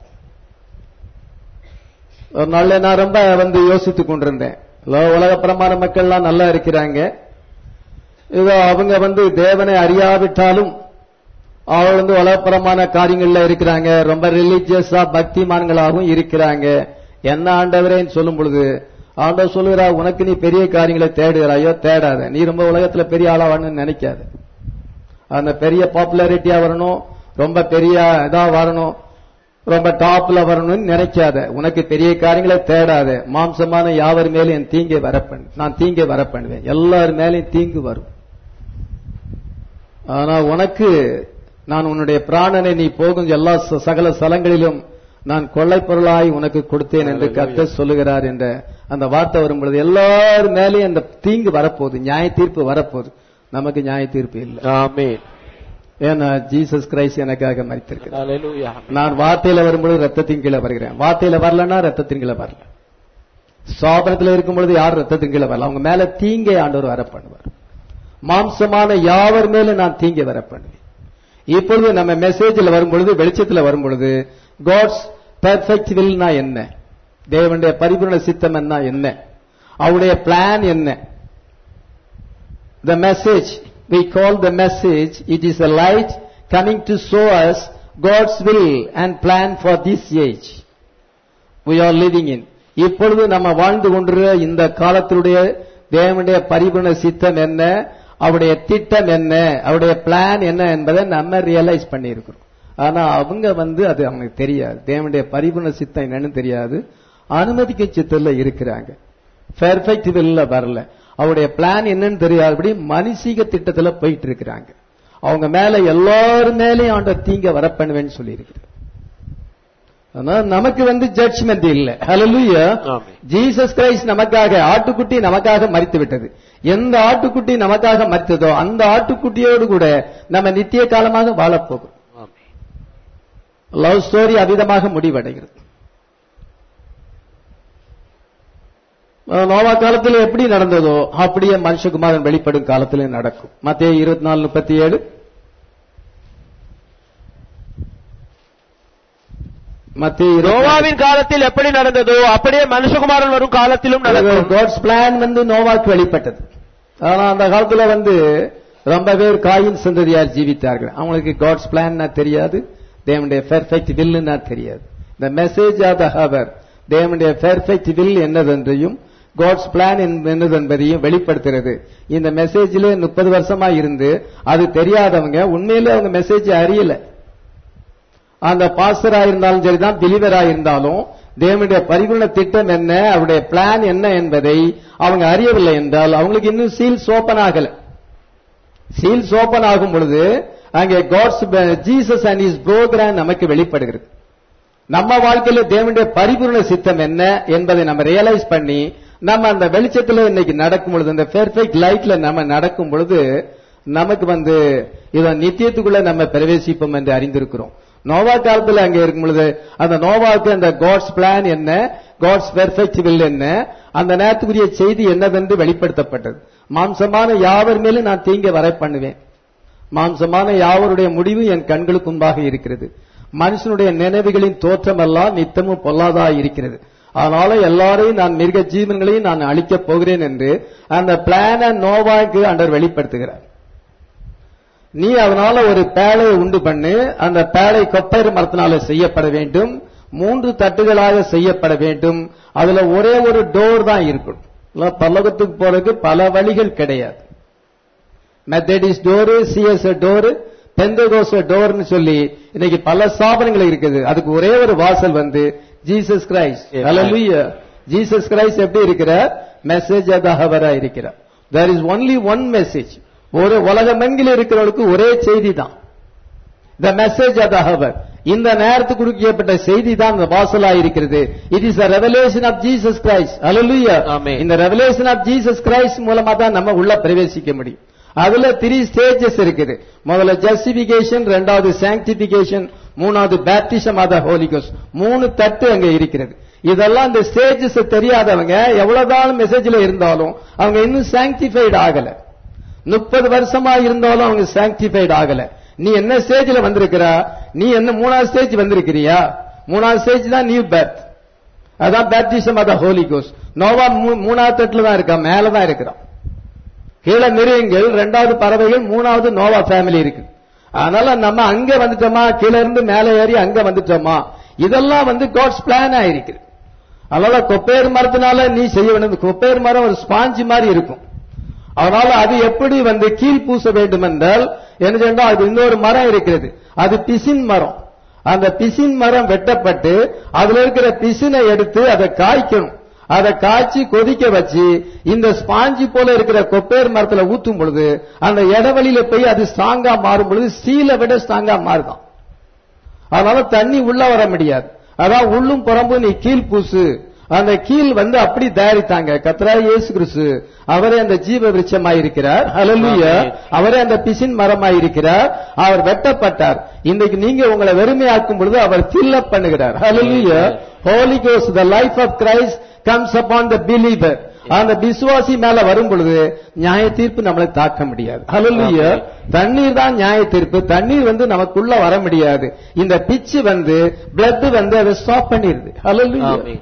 ஒரு நாள்ல நான் ரொம்ப வந்து யோசித்துக் கொண்டிருந்தேன் உலக- உலகப்புறமான மக்கள்லாம் நல்லா இருக்கிறாங்க இதோ அவங்க வந்து தேவனை அறியாவிட்டாலும் அவங்க வந்து உலகப்புறமான காரியங்கள்ல இருக்கிறாங்க ரொம்ப ரிலீஜியஸா பக்திமான்களாகவும் இருக்கிறாங்க என்ன ஆண்டவரேன்னு சொல்லும் பொழுது ஆண்டவர் சொல்லுகிறா உனக்கு நீ பெரிய காரியங்களை தேடுகிறாயோ தேடாத நீ ரொம்ப உலகத்துல பெரிய ஆளா வரணும்னு நினைக்காத அந்த பெரிய பாப்புலாரிட்டியா வரணும் ரொம்ப பெரிய இதா வரணும் ரொம்ப டாப்ல வரணும்னு நினைக்காத உனக்கு பெரிய காரியங்களை தேடாத மாம்சமான யாவர் மேலும் என் தீங்கை வரப்பண் நான் தீங்கை வரப்பண்ணுவேன் எல்லார் மேலேயும் தீங்கு வரும் ஆனா உனக்கு நான் உன்னுடைய பிராணனை நீ போகும் எல்லா ச- சகல ஸ்தலங்களிலும் நான் கொள்ளைப் பொருளாய் உனக்கு கொடுத்தேன் என்று கர்த்தர் சொல்லுகிறார் என்ற அந்த வார்த்தை வரும் பொழுது எல்லார் மேலேயும் அந்த தீங்கு வரப்போகுது நியாய தீர்ப்பு வரப்போகுது நமக்கு நியாய தீர்ப்பு இல்லை ஆமென் ஏன்னா ஜீசஸ் கிரைஸ்ட் எனக்காக மறித்திருக்கிறார் ஹalleluya நான் வார்த்தையில வரும்பொழுது ரத்தத்தின் கீழே வருகிறேன் வார்த்தையில வரலன்னா ரத்தத்தின் கீழே வரல சாபனத்தில் இருக்கும் பொழுது யார் ரத்தத்தின் கீழே வரல அவங்க மேல தீங்கை ஆண்டவர் வர பண்ணுவார் மாம்சமான யாவர் மேல நான் தீங்கை வர பண்ணுவேன் இப்பொழுது நம்ம மெசேஜில் வரும் பொழுது வெளிச்சத்தில் வரும் பொழுது காட்ஸ் பெர்ஃபெக்ட் வில்னா என்ன தேவனுடைய பரிபூர்ண சித்தம் என்ன என்ன அவருடைய பிளான் என்ன the message we call the message it is a light coming to show us god's will and plan for this age we are living in இப்பொழுது நம்ம வாழ்ந்து கொண்டிருக்கிற இந்த காலத்தினுடைய தேவனுடைய பரிபூர்ண சித்தம் என்ன அவருடைய திட்டம் என்ன அவருடைய பிளான் என்ன என்பதை நம்ம ரியலைஸ் பண்ணியிருக்கிறோம் ஆனா அவங்க வந்து அது அவங்களுக்கு தெரியாது தேவனுடைய பரிபூர்ண சித்தம் என்னன்னு தெரியாது அனுமதிக்கும் சித்தத்துல இருக்கிறாங்க பெர்ஃபெக்ட் வில்ல வரல அவருடைய பிளான் என்னன்னு தெரியாதபடி மனுஷீக திட்டத்துல போயிட்டு இருக்கிறாங்க அவங்க மேல எல்லாரும் மேலேயும் ஆண்ட தீங்க வர பண்ணுவேன்னு சொல்லி ஆனா நமக்கு வந்து ஜட்ஜ்மெண்ட் இல்ல ஹalleluya ஆமென். ஜீசஸ் கிரைஸ்ட் நமக்காக ஆட்டுக்குட்டி நமக்காக மரித்து விட்டது எந்த ஆட்டுக்குட்டி நமக்காக மரித்ததோ அந்த ஆட்டுக்குட்டியோடு கூட நம்ம நித்திய காலமாக வாழப்போகும் ஆமென் லவ் ஸ்டோரி அவிதமாக முடிவடைகிறது அஹ் நோவா காலத்தில் எப்படி நடந்ததோ அப்படியே மனுஷகுமாரன் வெளிப்படும் காலத்திலே நடக்கும் மத்திய இருபத்தி நாலு முப்பத்தி ஏழு மத்திய நோவாவின் காலத்தில் எப்படி நடந்ததோ அப்படியே மனுஷகுமாரன் வரும் காலத்திலும் நடக்கும் காட்ஸ் பிளான் வந்து நோவாக்கு வெளிப்பட்டது ஆனா அந்த காலத்துல வந்து ரொம்ப பேர் காயின் சந்ததியார் ஜீவித்தார்கள் அவங்களுக்கு காட்ஸ் பிளான் தெரியாது தேவனுடைய பெர்ஃபெக்ட் வில்லுன்னா தெரியாது இந்த மெசேஜ் ஆஃப் த ஹவர் தேவனுடைய பெர்ஃபெக்ட் வில் என்னதென்றையும் காட்ஸ் பிளான் என்னது என்பதையும் வெளிப்படுத்துகிறது இந்த மெசேஜிலே முப்பது வருஷமா இருந்து அது தெரியாதவங்க உண்மையிலே அவங்க மெசேஜ் அறியல அந்த பாஸ்டரா இருந்தாலும் சரிதான் பிலிவரா இருந்தாலும் தேவனுடைய பரிபூர்ண திட்டம் என்ன அவருடைய பிளான் என்ன என்பதை அவங்க அறியவில்லை என்றால் அவங்களுக்கு இன்னும் சீல்ஸ் ஓபன் ஆகல சீல்ஸ் ஓபன் ஆகும் பொழுது அங்கே God's Jesus and is program நமக்கு வெளிப்படுகிறது நம்ம வாழ்க்கையில தேவனுடைய பரிபூர்ண சித்தம் என்ன என்பதை நம்ம ரியலைஸ் பண்ணி நம்ம அந்த வெளிச்சத்துல இன்னைக்கு நடக்கும் பொழுது அந்த பெர்ஃபெக்ட் லைட்ல நம்ம நடக்கும் பொழுது நமக்கு வந்து இத நித்தியத்துக்குள்ள நம்ம பிரவேசிப்போம் என்று அறிந்திருக்கிறோம் நோவா காலத்துல அங்க இருக்கும் பொழுது அந்த நோவாவுக்கு அந்த காட்ஸ் பிளான் என்ன காட்ஸ் பெர்ஃபெக்ட் வில் என்ன அந்த நேரத்துக்குரிய செய்தி என்னவென்று வெளிப்படுத்தப்பட்டது மாம்சமான யாவர் மேலும் நான் தீங்க வர பண்ணுவேன் மாம்சமான யாவருடைய முடிவு என் கண்களுக்கு முன்பாக இருக்கிறது மனுஷனுடைய நினைவுகளின் தோற்றமெல்லாம் நித்தமும் பொல்லாதா இருக்கிறது அதனால எல்லாரையும் நான் மிருக ஜீவன்களையும் நான் அழிக்கப் போகிறேன் என்று அந்த பிளான நோவாக்கு அண்டர் வெளிப்படுத்துகிறார் நீ அதனால ஒரு பேழையை உண்டு பண்ணு அந்த பேழை கொப்பைர் மரத்தினால செய்யப்பட வேண்டும் மூன்று தட்டுகளாக செய்யப்பட வேண்டும் அதுல ஒரே ஒரு டோர் தான் இருக்கணும் இல்ல பல்லவத்துக்கு போறதுக்கு பல வழிகள் கிடையாது Methodist door C S door Pentecost டோர்னு சொல்லி இன்னைக்கு பல ஸ்தாபனங்கள் இருக்குது அதுக்கு ஒரே ஒரு வாசல் வந்து ஜீசஸ் கிரைஸ்ட் Amen. ஹalleluya ஜீசஸ் கிரைஸ்ட் எப்படி இருக்கிறார் மெசேஜ் அதஹவரா இருக்கிறார் there is only one message ஒரு உலகமெங்கில் இருக்கிறவர்களுக்கு ஒரே செய்தி தான் த மெசேஜ் ஆஃப் ஹவர் இந்த நேரத்துக்கு கொடுக்கப்பட்ட செய்தி தான் இந்த வாசலா இருக்கிறது it is a revelation of jesus christ hallelujah Amen. இந்த revelation of jesus christ மூலமா தான் நம்ம உள்ள பிரவேசிக்க முடியும் அதுல த்ரீ ஸ்டேஜஸ் இருக்குது முதல்ல ஜஸ்டிபிகேஷன் ரெண்டாவது சாங்டிபிகேஷன் மூணாவது பேப்டிசம் ஆத ஹோலிகோஸ் மூணு தட்டு அங்க இருக்கிறது இதெல்லாம் இந்த ஸ்டேஜஸ் தெரியாதவங்க எவ்வளவுதான் மெசேஜ்ல இருந்தாலும் அவங்க இன்னும் சாங்டிஃபைடு ஆகல முப்பது வருஷமா இருந்தாலும் அவங்க சாங்டிஃபைடு ஆகல நீ என்ன ஸ்டேஜ்ல வந்திருக்கிறா நீ என்ன மூணாவது ஸ்டேஜ் வந்திருக்கிறியா மூணாவது ஸ்டேஜ் தான் நியூ பேர்த் அதான் பேப்டிசம் ஆஃப் ஹோலி கோஸ் நோவா மூ- மூணாவது தட்டுல தான் இருக்கா மேல தான் இருக்கிறான் கீழே மிருகங்கள் ரெண்டாவது பறவைகள் மூணாவது நோவா ஃபேமிலி இருக்கு அதனால நம்ம அங்க வந்துட்டோமா கீழ இருந்து மேலே ஏறி அங்க வந்துட்டோமா இதெல்லாம் வந்து காட்ஸ் பிளான் ஆயிருக்குது அதனால கொப்பேர் மரத்தினால நீ செய்ய வேண்டியது கொப்பேர் மரம் ஒரு ஸ்பாஞ்சு மாதிரி இருக்கும் அதனால அது எப்படி வந்து கீழ் பூச வேண்டும் என்றால் என்ன செய்யணும் அது இன்னொரு மரம் இருக்கிறது அது பிசின் மரம் அந்த பிசின் மரம் வெட்டப்பட்டு அதுல இருக்கிற பிசினை எடுத்து அதை காய்க்கணும் அதை காய்ச்சி கொதிக்க வச்சு இந்த ஸ்பாஞ்சி போல இருக்கிற கொப்பேர் மரத்துல ஊத்தும் பொழுது அந்த இடைவெளியில போய் அது ஸ்ட்ராங்கா மாறும் பொழுது ஸ்டீலை விட ஸ்ட்ராங்கா மாறுதான் அதனால தண்ணி உள்ள வர முடியாது அதான் உள்ளும் புறம்பு நீ கீழ் பூசு அந்த கீழ் வந்து அப்படி தயாரித்தாங்க கத்ரா இயேசு கிறிஸ்து அவரே அந்த ஜீவ விருட்சமாய் இருக்கிறார் ஹalleluya ஆமென். அவரே அந்த பிசின் மரமாய் இருக்கிறார் அவர் வெட்டப்பட்டார் இன்னைக்கு நீங்க உங்களை வெறுமையாக்கும் பொழுது அவர் fill up பண்ணுகிறார் ஹalleluya holy ghost the life of christ comes upon the believer அந்த விசுவாசி மேல வரும் பொழுது நியாய தீர்ப்பு நம்மளை தாக்க முடியாது ஹalleluya ஆமென். தண்ணீர் தான் நியாய தீர்ப்பு தண்ணீர் வந்து நமக்குள்ள வர முடியாது இந்த பிச்சு வந்து பிளட் வந்து அதை ஸ்டாப் பண்ணிருது ஹalleluya ஆமென்.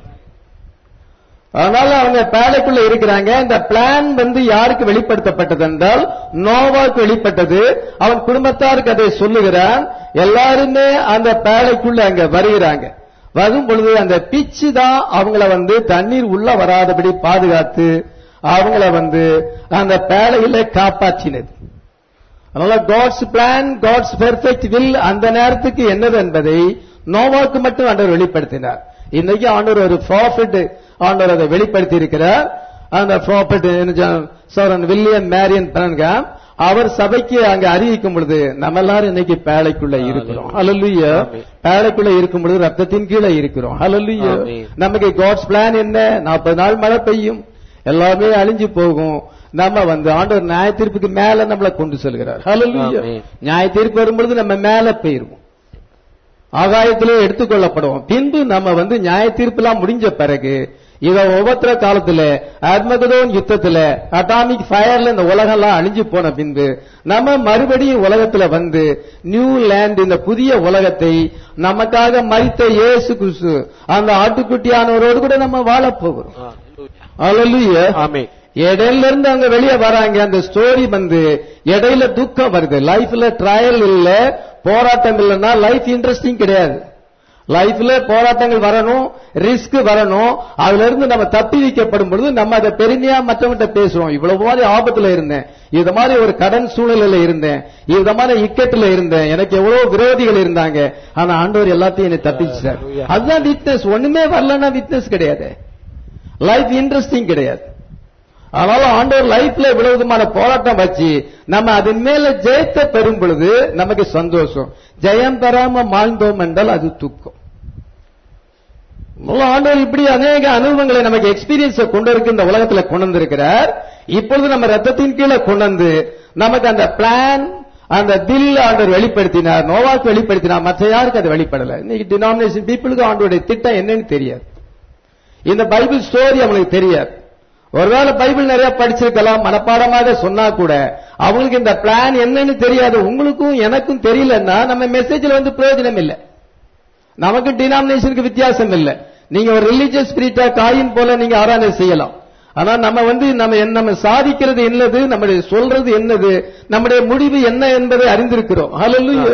அதனால அவங்க பேழைக்குள்ள இருக்கிறாங்க இந்த பிளான் வந்து யாருக்கு வெளிப்படுத்தப்பட்டது என்றால் நோவாக்கு வெளிப்பட்டது அவன் குடும்பத்தாருக்கு அதை சொல்லுகிறான் எல்லாருமே அந்த பேழைக்குள்ள அங்க வருகிறாங்க வரும் பொழுது அந்த பிச்சு தான் அவங்கள வந்து தண்ணீர் உள்ள வராதபடி பாதுகாத்து அவங்கள வந்து அந்த பேழையில காப்பாற்றினது அதனால God's plan God's perfect will அந்த நேரத்துக்கு என்னது என்பதை நோவாக்கு மட்டும் ஆண்டவர் வெளிப்படுத்தினார் இன்னைக்கு ஆண்டவர் ஒரு ப்ராஃபிட் ஆண்டவர் அதை வெளிப்படுத்தி இருக்கிறார் அந்த ப்ராஃபிட் சோரன் வில்லியம் மேரியன் பிரன்காம் அவர் சபைக்கு அங்க அறிவிக்கும் பொழுது நம்ம எல்லாரும் இன்னைக்கு பேழைக்குள்ள இருக்கிறோம் ஹalleluya ஆமென். பேழைக்குள்ள இருக்கும் பொழுது ரத்தத்தின் கீழே இருக்கிறோம் ஹalleluya ஆமென். நமக்கு காட்ஸ் பிளான் என்ன நாற்பது நாள் மழை பெய்யும் எல்லாமே அழிஞ்சு போகும் நம்ம வந்து ஆண்டவர் நியாய தீர்ப்புக்கு மேல நம்மளை கொண்டு செல்கிறார் ஹalleluya ஆமென். நியாய தீர்ப்பு வரும்பொழுது நம்ம மேல போயிருவோம் ஆகாயத்திலே எடுத்துக்கொள்ளப்படுவோம் பின்பு நம்ம வந்து நியாய தீர்ப்புலாம் முடிஞ்ச பிறகு இத ஒவ்வொருத்தர காலத்துல அர்மகதோன் யுத்தத்துல அட்டாமிக் ஃபயர்ல இந்த உலகம் எல்லாம் அழிஞ்சு போன பின்பு நம்ம மறுபடியும் உலகத்துல வந்து நியூ லேண்ட் இந்த புதிய உலகத்தை நமக்காக மறித்த இயேசு கிறிஸ்து அந்த ஆட்டுக்குட்டியானவரோடு கூட நம்ம வாழப் போகிறோம் அல்லேலூயா ஆமென். இடையில இருந்து அவங்க வெளியே வராங்க அந்த ஸ்டோரி வந்து இடையில துக்கம் வருது லைஃப்ல ட்ரையல் இல்ல போராட்டம் இல்லைன்னா லைஃப் இன்ட்ரெஸ்டிங் கிடையாது லைஃப்ல போராட்டங்கள் வரணும் ரிஸ்க் வரணும் அதுல இருந்து நம்ம தப்பி வைக்கப்படும் பொழுது நம்ம அதை பெருமையா மற்றவங்கிட்ட பேசுவோம் இவ்வளவு மாதிரி ஆபத்துல இருந்தேன் இது மாதிரி ஒரு கடன் சூழ்நிலையில இருந்தேன் இது மாதிரி இக்கட்டுல இருந்தேன் எனக்கு எவ்வளவு விரோதிகள் இருந்தாங்க ஆனா ஆண்டவர் எல்லாத்தையும் என்னை தப்பிச்சார் அதுதான் விட்னஸ் ஒண்ணுமே வரலன்னா விட்னஸ் கிடையாது லைஃப் இன்ட்ரெஸ்டிங் கிடையாது அதனால ஆண்டவர் லைஃப்ல இவ்வளவு விதமான போராட்டம் வச்சு நம்ம அதன் மேல ஜெயத்தை பெறும் பொழுது நமக்கு சந்தோஷம் ஜெயம் பெறாம மாழ்ந்தோம் என்றால் அது துக்கம் முதல்ல ஆண்டவர் இப்படி அநேக அனுபவங்களை நமக்கு எக்ஸ்பீரியன்ஸ கொண்டு இருக்கு இந்த உலகத்துல கொண்டு வந்திருக்கிறார் இப்பொழுது நம்ம ரத்தத்தின் கீழே கொண்டு வந்து நமக்கு அந்த பிளான் அந்த பில் ஆண்டவர் வெளிப்படுத்தினார் நோவாக்கு வெளிப்படுத்தினார் மற்ற யாருக்கு அது வெளிப்படல இன்னைக்கு டினாமினேஷன் பீப்புளுக்கு ஆண்டோடைய திட்டம் என்னன்னு தெரியாது இந்த பைபிள் ஸ்டோரி அவங்களுக்கு தெரியாது ஒருவேளை பைபிள் நிறைய படிச்சிருக்கலாம் மனப்பாடமாக சொன்னா கூட அவங்களுக்கு இந்த பிளான் என்னன்னு தெரியாது உங்களுக்கும் எனக்கும் தெரியலன்னா நம்ம மெசேஜ்ல வந்து பிரயோஜனம் இல்லை நமக்கு டினாமினேஷனுக்கு வித்தியாசம் இல்லை நீங்க ஒரு ரிலீஜியஸ் ஸ்பிரிட்டா காயின் போல நீங்க ஆராதனை செய்யலாம் ஆனா நம்ம வந்து நம்ம என்ன- நம்ம சாதிக்கிறது என்னது நம்முடைய சொல்றது என்னது நம்முடைய முடிவு என்ன என்பதை அறிந்திருக்கிறோம் ஹalleluya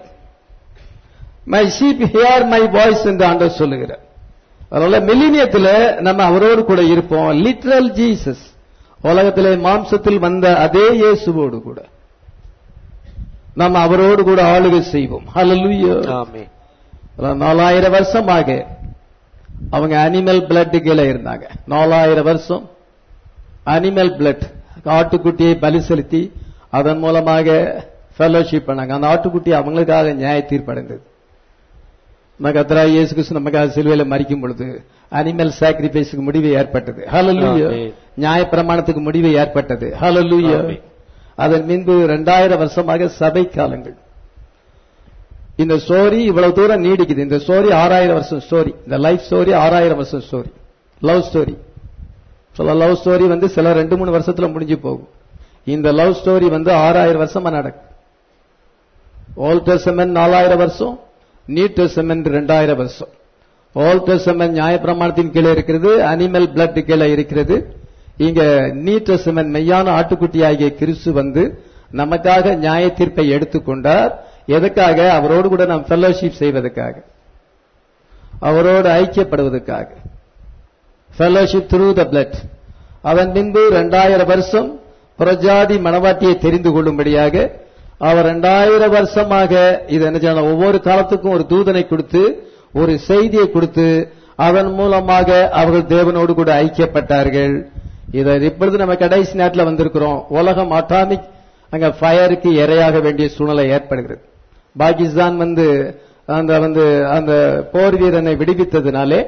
my sheep hear my voice என்று ஆண்டவர் சொல்லுகிறார் அதனால மில்லினியத்துல நம்ம அவரோடு கூட இருப்போம் லிட்ரல் ஜீசஸ் உலகத்திலே மாம்சத்தில் வந்த அதே இயேசுவோடு கூட நம்ம அவரோடு கூட ஆளுகை செய்வோம் ஹalleluya ஆமென் அதான் நாலாயிரம் வருஷமாக அவங்க அனிமல் பிளட் கீழே இருந்தாங்க நாலாயிரம் வருஷம் அனிமல் பிளட் ஆட்டுக்குட்டியை பலி செலுத்தி அதன் மூலமாக ஃபெலோஷிப் பண்ணாங்க அந்த ஆட்டுக்குட்டி அவங்களுக்காக நியாய தீர்ப்படைந்தது நம்ம கத்ரா இயேசு கிறிஸ்து நமக்காக சிலுவையில மறிக்கும் பொழுது அனிமல் சாக்ரிஃபைஸுக்கு முடிவு ஏற்பட்டது ஹalleluya ஆமென். நியாய பிரமாணத்துக்கு முடிவு ஏற்பட்டது ஹalleluya ஆமென். அதன் பின்பு இரண்டாயிரம் வருஷமாக சபை காலங்கள் இந்த ஸ்டோரி இவ்வளவு தூரம் நீடிக்குது இந்த ஸ்டோரி ஆறாயிரம் வருஷம் ஸ்டோரி இந்த லைஃப் ஸ்டோரி ஆறாயிரம் வருஷம் ஸ்டோரி லவ் ஸ்டோரி சில லவ் ஸ்டோரி வந்து சில ரெண்டு மூணு வருஷத்துல முடிஞ்சு போகும் இந்த லவ் ஸ்டோரி வந்து ஆறாயிரம் வருஷமா நடக்கும் ஓல்ட் டெஸ்டமென்ட் நாலாயிரம் வருஷம் நியூ டெஸ்டமென்ட் ரெண்டாயிரம் வருஷம் ஓல்ட் டெஸ்டமென்ட் நியாயப்பிரமாணத்தின் கீழே இருக்கிறது அனிமல் பிளட் கீழே இருக்கிறது இங்க நியூ டெஸ்டமென்ட் மெய்யான ஆட்டுக்குட்டி ஆகிய கிறிஸ்து வந்து நமக்காக நியாய தீர்ப்பை எடுத்துக்கொண்டார் எதுக்காக அவரோடு கூட நாம் ஃபெல்லோஷிப் செய்வதற்காக அவரோடு ஐக்கியப்படுவதற்காக ஃபெல்லோஷிப் த்ரூ த பிளட் அதன் பின்பு இரண்டாயிரம் வருஷம் புறஜாதி மனவாட்டியை தெரிந்து கொள்ளும்படியாக அவர் இரண்டாயிரம் வருஷமாக இது என்ன செய்யணும் ஒவ்வொரு காலத்துக்கும் ஒரு தூதனை கொடுத்து ஒரு செய்தியை கொடுத்து அதன் மூலமாக அவர்கள் தேவனோடு கூட ஐக்கியப்பட்டார்கள் இதை இப்பொழுது நம்ம கடைசி நேரத்தில் வந்திருக்கிறோம் உலகம் அட்டாமிக் அங்க ஃபயருக்கு இரையாக வேண்டிய சூழ்நிலை ஏற்படுகிறது பாகிஸ்தான் வந்து அந்த வந்து அந்த போர் வீரனை விடுவித்ததினாலே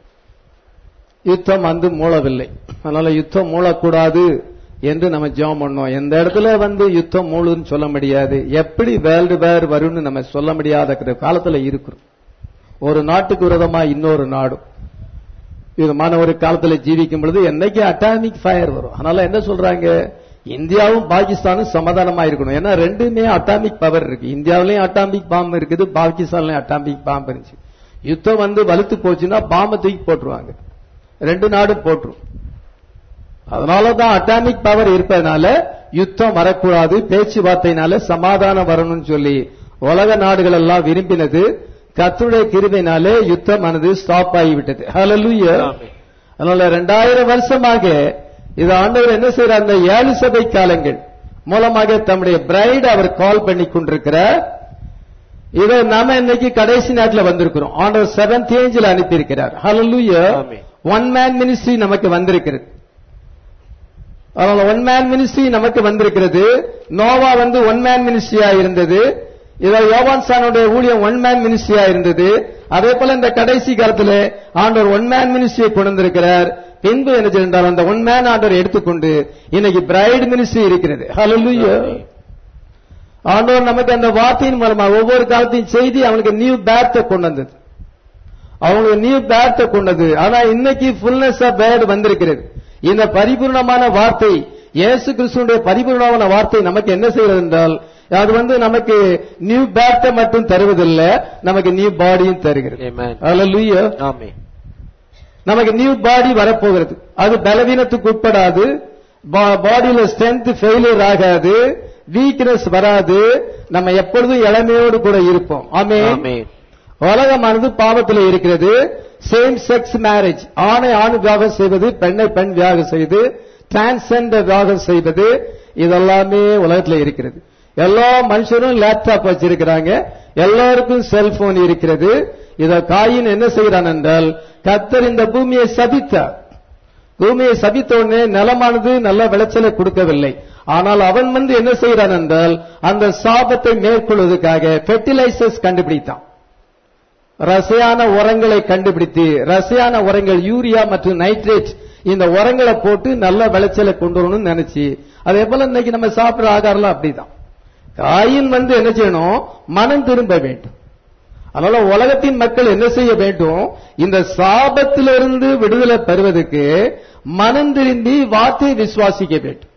யுத்தம் வந்து மூளவில்லை அதனால யுத்தம் மூளக்கூடாது என்று நம்ம ஜெபம் பண்ணோம் எந்த இடத்துல வந்து யுத்தம் மூளுன்னு சொல்ல முடியாது எப்படி வேர்ல்டு வேர் வரும்னு நம்ம சொல்ல முடியாத காலத்துல இருக்கிறோம் ஒரு நாட்டுக்கு விரோதமா இன்னொரு நாடும் விதமான ஒரு காலத்துல ஜீவிக்கும் பொழுது என்னைக்கு அட்டாமிக் ஃபயர் வரும் அதனால என்ன சொல்றாங்க இந்தியாவும் பாகிஸ்தானும் சமாதானமா இருக்கணும் ஏன்னா ரெண்டுமே அட்டாமிக் பவர் இருக்கு இந்தியாவிலயும் அட்டாமிக் பாம்பு இருக்குது பாகிஸ்தான்லயும் அட்டாமிக் பாம்பு இருந்துச்சு யுத்தம் வந்து வலுத்து போச்சுன்னா பாம்பை தூக்கி போட்டுருவாங்க ரெண்டு நாடும் போட்டுரும் அதனாலதான் அட்டாமிக் பவர் இருப்பதனால யுத்தம் வரக்கூடாது பேச்சுவார்த்தையினால சமாதானம் வரணும்னு சொல்லி உலக நாடுகள் எல்லாம் விரும்பினது கத்துடைய கிருபையினாலே யுத்தமானது ஸ்டாப் ஆகிவிட்டது ஹalleluya ஆமென். அதனால ரெண்டாயிரம் வருஷமாக இது ஆண்டவர் என்ன செய்யறார் அந்த ஏழு சபை காலங்கள் மூலமாக தம்முடைய பிரைட் அவர் கால் பண்ணி கொண்டிருக்கிறார் இதை நாம இன்னைக்கு கடைசி நேரத்தில் வந்திருக்கிறோம் ஆண்டவர் செவன்த் ஏஞ்சில் அனுப்பியிருக்கிறார் ஹalleluya ஆமென். ஒன் மேன் மினிஸ்ட்ரி நமக்கு வந்திருக்கிறது அதனால ஒன் மேன் மினிஸ்ட்ரி நமக்கு வந்திருக்கிறது நோவா வந்து ஒன் மேன் மினிஸ்ட்ரியா இருந்தது இதை யோவான் சானுடைய ஊழியம் ஒன் மேன் மினிஸ்ட்ரியா இருந்தது அதே போல இந்த கடைசி காலத்துல ஆண்டவர் ஒன் மேன் மினிஸ்ட்ரியை கொண்டு வந்திருக்கிறார் பின்பு என்ன செய்தால் அந்த ஒன் மேன் ஆண்டவர் எடுத்துக்கொண்டு இன்னைக்கு பிரைட் மினிஸ்ட்ரி இருக்கிறது ஹalleluya ஆண்டவர் நமக்கு அந்த வார்த்தையின் மூலமா ஒவ்வொரு காலத்தையும் செய்தி அவனுக்கு நியூ பேர்த்தை கொண்டு வந்தது அவங்களுக்கு நியூ பேர்த்தை கொண்டது ஆனா இன்னைக்கு ஃபுல்னஸ் ஆஃப் பேர்ட் வந்திருக்கிறது இந்த பரிபூர்ணமான வார்த்தை இயேசு கிறிஸ்துடைய பரிபூர்ணமான வார்த்தை நமக்கு என்ன செய்கிறது என்றால் அது வந்து நமக்கு நியூ பேர்த்தை மட்டும் தருவதில்லை நமக்கு நியூ பாடியும் தருகிறது Amen. ஹalleluya ஆமென். நமக்கு நியூ பாடி வரப்போகிறது அது பலவீனத்துக்கு உட்படாது பாடியில ஸ்ட்ரென்த் ஃபெயிலியர் ஆகாது வீக்னஸ் வராது நம்ம எப்பொழுதும் இளமையோடு கூட இருப்போம் ஆமே ஆமென். உலகமானது பாவத்தில் இருக்கிறது சேம் செக்ஸ் மேரேஜ் ஆணை ஆண் விவாகம் செய்வது பெண்ணை பெண் விவாகம் செய்வது டிரான்ஸ்ஜெண்டர் விவாகம் செய்வது இதெல்லாமே உலகத்தில் இருக்கிறது எல்லா மனுஷரும் லேப்டாப் வச்சிருக்கிறாங்க எல்லாருக்கும் செல்போன் இருக்கிறது இத காயின் என்ன செய்கிறான் என்றால் கத்தர் இந்த பூமியை சபித்தார் பூமியை சபித்த உடனே நிலமானது நல்ல விளைச்சலை கொடுக்கவில்லை ஆனால் அவன் வந்து என்ன செய்கிறான் என்றால் அந்த சாபத்தை மேற்கொள்வதற்காக ஃபெர்டிலைசர்ஸ் கண்டுபிடித்தான் ரசாயன உரங்களை கண்டுபிடித்து ரசாயன உரங்கள் யூரியா மற்றும் நைட்ரேட் இந்த உரங்களை போட்டு நல்ல விளைச்சலை கொண்டு வரணும்னு நினைச்சு அதே போல இன்னைக்கு நம்ம சாப்பிடுற ஆகாரம்லாம் அப்படிதான் காயின் வந்து என்ன செய்யணும் மனம் திரும்ப வேண்டும் அதனால உலகத்தின் மக்கள் என்ன செய்ய வேண்டும் இந்த சாபத்திலிருந்து விடுதலை பெறுவதற்கு மனம் திரும்பி வார்த்தையை விசுவாசிக்க வேண்டும்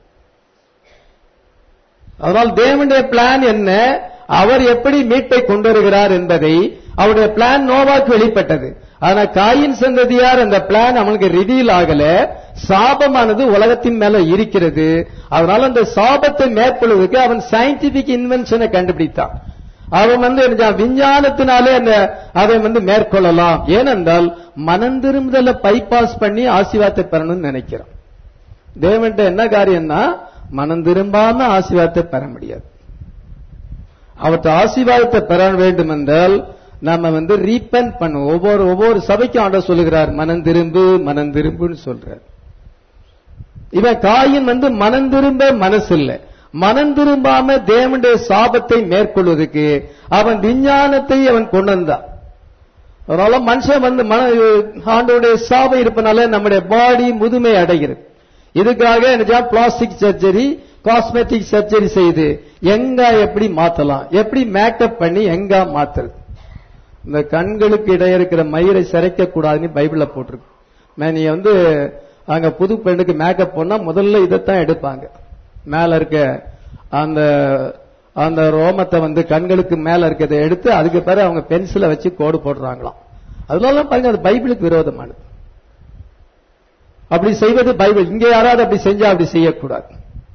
அதனால் தேவனுடைய பிளான் என்ன அவர் எப்படி மீட்பை கொண்டு வருகிறார் என்பதை அவருடைய பிளான் நோவாக்கு வெளிப்பட்டது ஆனா காயின் சந்ததியார் அந்த பிளான் அவனுக்கு ரிவீல் ஆகல சாபமானது உலகத்தின் மேல இருக்கிறது அதனால அந்த சாபத்தை மேற்கொள்வதற்கு அவன் சயின்டிபிக் இன்வென்ஷனை கண்டுபிடித்தான் அவன் வந்து என்ன செய்தான்? விஞ்ஞானத்தினாலே அந்த அதை வந்து மேற்கொள்ளலாம் ஏனென்றால் மனம் திரும்புதல பைபாஸ் பண்ணி ஆசீர்வாதத்தை பெறணும்னு நினைக்கிறான் தேவன்ட்ட என்ன காரியம்னா மனம் திரும்பாம ஆசீர்வாதத்தை பெற முடியாது அவற்றை ஆசீர்வாதத்தை பெற வேண்டும் என்றால் நம்ம வந்து ரீபென்ட் பண்ணுவோம் ஒவ்வொரு ஒவ்வொரு சபைக்கும் ஆண்டவர் சொல்லுகிறார் மனம் திரும்பு மனம் திரும்புன்னு சொல்றார் இவன் காயின் வந்து மனம் திரும்ப மனசு இல்ல மனம் திரும்பாம தேவனுடைய சாபத்தை மேற்கொள்வதற்கு அவன் விஞ்ஞானத்தை அவன் கொண்டு வந்தான் அதனால மனுஷன் வந்து மன ஆண்டோடைய சாபம் இருப்பனால நம்முடைய பாடி முதுமை அடைகிறது இதுக்காக என்ன பிளாஸ்டிக் சர்ஜரி காஸ்மெட்டிக் சர்ஜரி செய்து எங்க எப்படி மாத்தலாம் எப்படி மேக்கப் பண்ணி எங்க மாத்துறது இந்த கண்களுக்கு இடையே இருக்கிற மயிரை சிரைக்க கூடாதுன்னு பைபிள்ல போட்டிருக்கு மே- நீ வந்து அங்க புது பெண்ணுக்கு மேக்கப் பண்ணா முதல்ல இதைத்தான் எடுப்பாங்க மேல இருக்க அந்த அந்த ரோமத்தை வந்து கண்களுக்கு மேல இருக்கிறத எடுத்து அதுக்கு பிறகு அவங்க பென்சிலை வச்சு கோடு போடுறாங்களாம் அதனால பாருங்க அது பைபிளுக்கு விரோதமானது அப்படி செய்வது பைபிள் இங்க யாராவது அப்படி செஞ்சா அப்படி செய்யக்கூடாது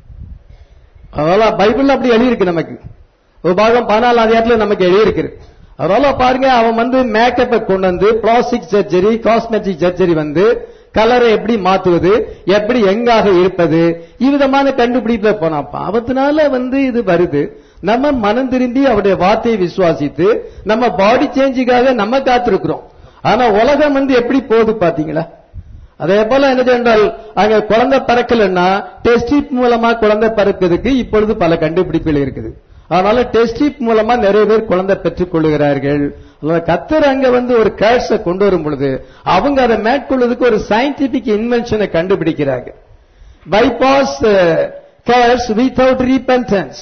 அதனால பைபிள்ல அப்படி எழுதியிருக்கு நமக்கு உபாகம் பதினாலாம் அதிகாரத்துல நமக்கு எழுதியிருக்கு அதனால பாருங்க அவன் வந்து மேக்கப்பை கொண்டு வந்து பிளாஸ்டிக் சர்ஜரி காஸ்மெட்டிக் சர்ஜரி வந்து கலரை எப்படி மாத்துவது எப்படி எங்காக இருப்பது இவ்விதமான கண்டுபிடிப்புல போனான் பாவத்தினால வந்து இது வருது நம்ம மனம் திரும்பி அவருடைய வார்த்தையை விசுவாசித்து நம்ம பாடி சேஞ்சுக்காக நம்ம காத்திருக்கிறோம் ஆனா உலகம் வந்து எப்படி போகுது பாத்தீங்களா அதே போல என்ன என்றால் அங்க குழந்தை பிறக்கலன்னா டெஸ்டிப் மூலமா குழந்தை பிறக்கிறதுக்கு இப்பொழுது பல கண்டுபிடிப்புகள் இருக்குது அதனால டெஸ்டிப் மூலமா நிறைய பேர் குழந்தை பெற்றுக் கொள்ளுகிறார்கள் அதனால கத்தர் அங்க வந்து ஒரு கேர்ஸ கொண்டு வரும் பொழுது அவங்க அதை மேற்கொள்வதற்கு ஒரு சயின்டிபிக் இன்வென்ஷனை கண்டுபிடிக்கிறாங்க பைபாஸ் கேர்ஸ் வித்தவுட் ரீபென்டன்ஸ்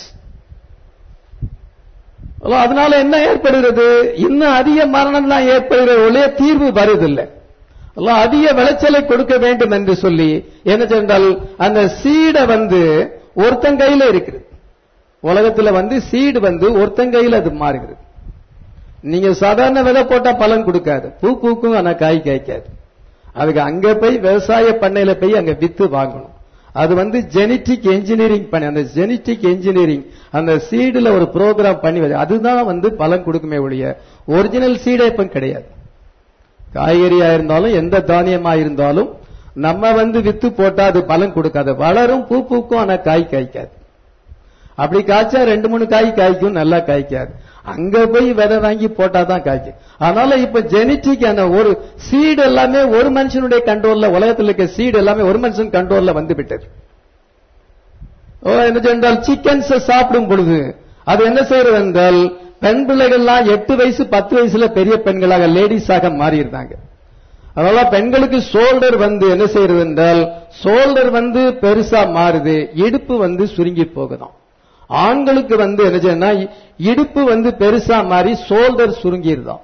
அதனால என்ன ஏற்படுகிறது இன்னும் அதிக மரணம் தான் ஏற்படுகிறது ஒரே தீர்வு வருதில்லை அல்லாஹ் அதிக விளைச்சலை கொடுக்க வேண்டும் என்று சொல்லி என்ன சென்றால் அந்த சீடை வந்து ஒருத்தன் கையில இருக்குது உலகத்துல வந்து சீடு வந்து ஒருத்தன் கையில அது மாறுகிறது நீங்க சாதாரண விதை போட்டா பலன் கொடுக்காது பூ பூக்கும் ஆனா காய் காய்க்காது அதுக்கு அங்க போய் விவசாய பண்ணையில போய் அங்க வித்து வாங்கணும் அது வந்து ஜெனட்டிக் என்ஜினியரிங் பண்ணி அந்த ஜெனட்டிக் என்ஜினியரிங் அந்த சீடுல ஒரு ப்ரோக்ராம் பண்ணி வச்சு- அதுதான் வந்து பலன் கொடுக்குமே ஒழிய ஒரிஜினல் சீடே இப்ப கிடையாது காய்கறியா இருந்தாலும் எந்த தானியமா இருந்தாலும் நம்ம வந்து வித்து போட்டா அது பலன் கொடுக்காது வளரும் பூ பூக்கும் ஆனா காய் காய்க்காது அப்படி காய்ச்சா ரெண்டு மூணு காய் காய்க்கும் நல்லா காய்க்காது அங்க போய் விதை வாங்கி போட்டா தான் காய்க்கும் அதனால இப்ப ஜெனட்டிக் அந்த ஒரு சீடு எல்லாமே ஒரு மனுஷனுடைய கண்ட்ரோல்ல உலகத்தில் இருக்க சீடு எல்லாமே ஒரு மனுஷன் கண்ட்ரோல்ல வந்து விட்டது ஓ என்ன சொன்னால் சிக்கன்ஸ் சாப்பிடும் பொழுது அது என்ன செய்யறது என்றால் பெண் பிள்ளைகள்லாம் எட்டு வயசு பத்து வயசுல பெரிய பெண்களாக லேடிஸாக மாறி இருந்தாங்க அதனால பெண்களுக்கு ஷோல்டர் வந்து என்ன செய்யறது என்றால் ஷோல்டர் வந்து பெருசா மாறுது இடுப்பு வந்து சுருங்கி போகுதாம் ஆண்களுக்கு வந்து என்ன செய்யணும்னா இ- இடுப்பு வந்து பெருசா மாறி ஷோல்டர் சுருங்கிருதாம்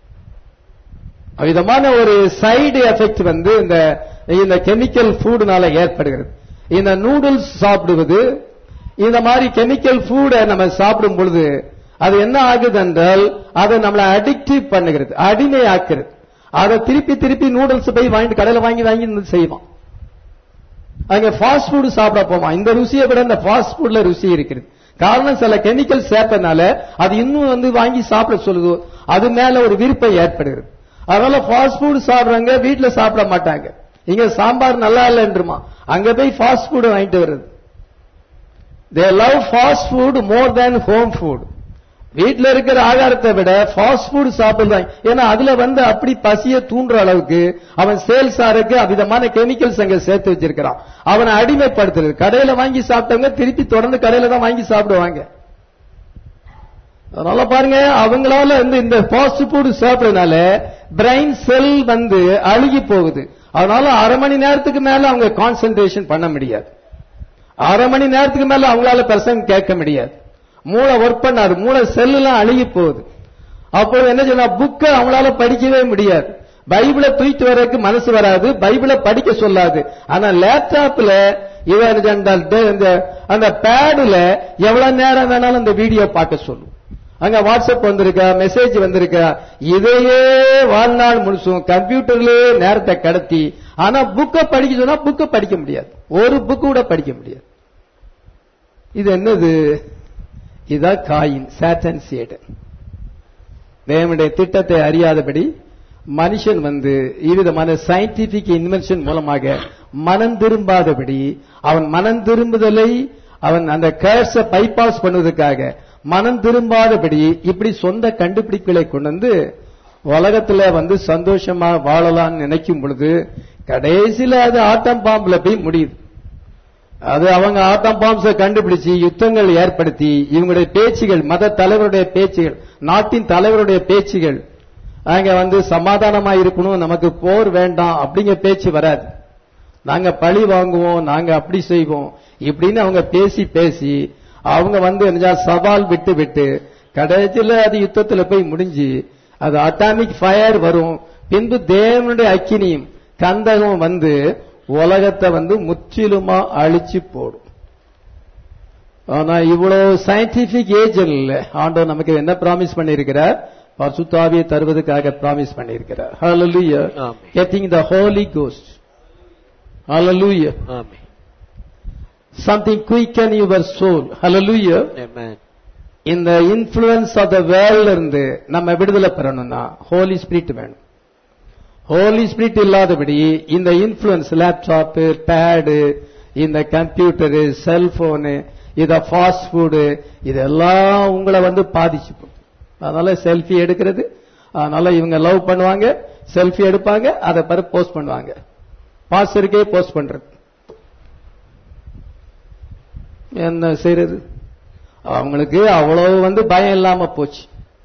விதமான ஒரு சைடு எஃபெக்ட் வந்து இந்த இந்த கெமிக்கல் ஃபுட்னால ஏற்படுகிறது இந்த நூடுல்ஸ் சாப்பிடுவது இந்த மாதிரி கெமிக்கல் ஃபுட்டை நம்ம சாப்பிடும் பொழுது அது என்ன ஆகுது என்றால் அதை நம்மளை அடிக்டிவ் பண்ணுகிறது அடிமையாக்குறது அதை திருப்பி திருப்பி நூடுல்ஸ் போய் வாங்கிட்டு கடையில வாங்கி வாங்கி வந்து செய்வான் அங்க ஃபாஸ்ட் ஃபுட் சாப்பிட போமா இந்த ருசியை விட இந்த ஃபாஸ்ட் ஃபுட்ல ருசி இருக்குது காரணம் சில கெமிக்கல் சேர்ப்பதனால அது இன்னும் வந்து வாங்கி சாப்பிட சொல்லுது அது மேல ஒரு விருப்பம் ஏற்படுகிறது அதனால ஃபாஸ்ட் ஃபுட் சாப்பிடுறாங்க வீட்டுல சாப்பிட மாட்டாங்க இங்க சாம்பார் நல்லா இல்லைன்றுமா அங்க போய் ஃபாஸ்ட் ஃபுட் வாங்கிட்டு வருது they love fast food more than home food வீட்ல இருக்கிற ஆகாரத்தை விட ஃபாஸ்ட் ஃபுட் சாப்பிடுறாங்க ஏன்னா அதுல வந்து அப்படி பசிய தூண்டுற அளவுக்கு அவன் சேல்ஸ் ஆருக்கு அவ்விதமான கெமிக்கல்ஸ் அங்க சேர்த்து வச்சிருக்கிறான் அவனை அடிமைப்படுத்துறது கடையில வாங்கி சாப்பிட்டவங்க திருப்பி தொடர்ந்து கடையில தான் வாங்கி சாப்பிடுவாங்க அதனால பாருங்க அவங்களால வந்து இந்த ஃபாஸ்ட் ஃபுட் சாப்பிடறதுனால பிரெயின் செல் வந்து அழுகி போகுது அதனால அரை மணி நேரத்துக்கு மேல அவங்க கான்சென்ட்ரேஷன் பண்ண முடியாது அரை மணி நேரத்துக்கு மேல அவங்களால பிரசங்க கேட்க முடியாது மூளை ஒர்க் பண்ணாது மூளை செல்லாம் அழுகி போகுது அப்போ என்ன சொன்னா புக்கை அவங்களால படிக்கவே முடியாது பைபிளை தூக்கிட்டு வர்றதுக்கு மனசு வராது பைபிளை படிக்க சொல்லாது ஆனா லேப்டாப்ல இவன் என்ன செஞ்சால் டே- இந்த அந்த பேடுல எவ்வளவு நேரம் வேணாலும் அந்த வீடியோ பார்க்க சொல்லும் அங்க வாட்ஸ்அப் வந்திருக்கா மெசேஜ் வந்திருக்கா இதையே வாழ்நாள் முழுசும் கம்ப்யூட்டர்லயே நேரத்தை கடத்தி ஆனா புக்கை படிக்க சொன்னா புக்கை படிக்க முடியாது ஒரு புக்கு கூட படிக்க முடியாது இது என்னது இதான் காயின் சாட்டன் சேடு தேவனுடைய திட்டத்தை அறியாதபடி மனுஷன் வந்து இவ்விதமான சயின்டிபிக் இன்வென்ஷன் மூலமாக மனம் திரும்பாதபடி அவன் மனம் திரும்புதலை அவன் அந்த கேர்ஸ பைபாஸ் பண்ணுவதற்காக மனம் திரும்பாதபடி இப்படி சொந்த கண்டுபிடிப்புகளை கொண்டு வந்து உலகத்துல வந்து சந்தோஷமா வாழலாம்னு நினைக்கும் பொழுது கடைசியில அது ஆட்டம் பாம்புல போய் முடியுது அது அவங்க ஆட்டம் பாம்ஸ கண்டுபிடிச்சு யுத்தங்கள் ஏற்படுத்தி இவங்களுடைய பேச்சுகள் மத தலைவருடைய பேச்சுகள் நாட்டின் தலைவருடைய பேச்சுகள் அங்க வந்து சமாதானமா இருக்கணும் நமக்கு போர் வேண்டாம் அப்படிங்கிற பேச்சு வராது நாங்க பழி வாங்குவோம் நாங்க அப்படி செய்வோம் இப்படின்னு அவங்க பேசி பேசி அவங்க வந்து என்ன சவால் விட்டு விட்டு கடைசியில அது யுத்தத்துல போய் முடிஞ்சு அது அட்டாமிக் ஃபயர் வரும் பின்பு தேவனுடைய அக்கினியும் கந்தகம் வந்து உலகத்தை வந்து முற்றிலுமா அழிச்சு போடும் ஆனா இவ்வளவு சயின்டிபிக் ஏஜ் இல்ல ஆண்டவர் நமக்கு என்ன ப்ராமிஸ் பண்ணியிருக்கிறார் பசுத்தாவியை தருவதற்காக ப்ராமிஸ் பண்ணியிருக்கிறார் ஹalleluya ஆமென். getting the holy ghost hallelujah ஆமென் something quicken your soul hallelujah Amen. இந்த இன்ஃப்ளூயன்ஸ் ஆஃப் த வேர்ல்ட்ல இருந்து நம்ம விடுதலை பெறணும்னா ஹோலி ஸ்பிரிட் வேணும் ஹோலி ஸ்பிரிட் இல்லாதபடி இந்த இன்ஃப்ளூயன்ஸ் லேப்டாப் பேடு இந்த கம்ப்யூட்டரு செல்போனு இத ஃபாஸ்ட் ஃபுட்டு இதெல்லாம் உங்களை வந்து பாதிச்சு போகும். அதனால செல்ஃபி எடுக்கிறது அதனால இவங்க லவ் பண்ணுவாங்க செல்ஃபி எடுப்பாங்க அதை பிற போஸ்ட் பண்ணுவாங்க பாஸ்டருக்கே போஸ்ட் பண்றது என்ன செய்யறது அவங்களுக்கு அவ்வளவு வந்து பயம் இல்லாம போச்சு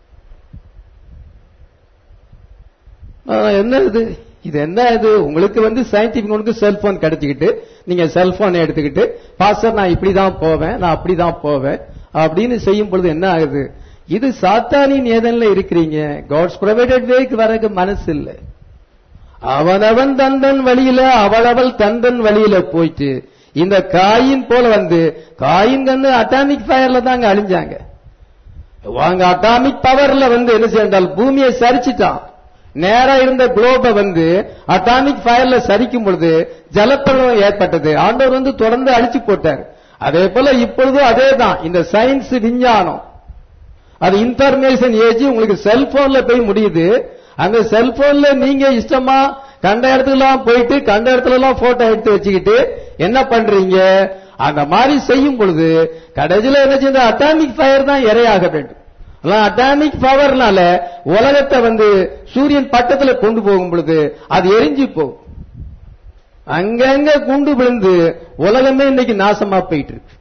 ஆனா, என்ன இது இது என்ன இது உங்களுக்கு வந்து சயின்டிபிக் உங்களுக்கு செல்போன் கிடைச்சிக்கிட்டு நீங்க செல்போன் எடுத்துக்கிட்டு பாஸ்டர் நான் இப்படிதான் போவேன் நான் அப்படிதான் போவேன் அப்படின்னு செய்யும் பொழுது என்ன ஆகுது இது சாத்தானின் ஏதன்ல இருக்கிறீங்க காட்ஸ் ப்ரொவைடட் வேக்கு வரக்கு மனசு இல்லை அவனவன் தந்தன் வழியில அவளவள் தந்தன் வழியில போயிட்டு இந்த காயின் போல வந்து காயின் கண்ணு அட்டாமிக் ஃபயர்ல தாங்க அழிஞ்சாங்க வாங்க அட்டாமிக் பவர்ல வந்து என்ன செய்தால் பூமியை சரிச்சிட்டான் நேரா இருந்த குளோப வந்து அட்டாமிக் ஃபயர்ல சரிக்கும் பொழுது ஜலப்பிரளயம் ஏற்பட்டது ஆண்டவர் வந்து தொடர்ந்து அழிச்சு போட்டார் அதே போல இப்பொழுதும் அதே தான் இந்த சயின்ஸ் விஞ்ஞானம் அது இன்ஃபர்மேஷன் ஏஜ் உங்களுக்கு செல்போன்ல போய் முடியுது அங்க செல்போன்ல நீங்க இஷ்டமா கண்ட இடத்துக்குலாம் போயிட்டு கண்ட இடத்துல எல்லாம் போட்டோ எடுத்து வச்சுக்கிட்டு என்ன பண்றீங்க அந்த மாதிரி செய்யும் பொழுது கடைசியில என்ன செய்ய அட்டாமிக் ஃபயர் தான் இரையாக வேண்டும் அட்டாமிக் பவர்னால உலகத்தை வந்து சூரியன் பக்கத்துல கொண்டு போகும் பொழுது அது எரிஞ்சு போகும் அங்கங்க குண்டு விழுந்து உலகமே இன்னைக்கு நாசமா போயிட்டு இருக்கு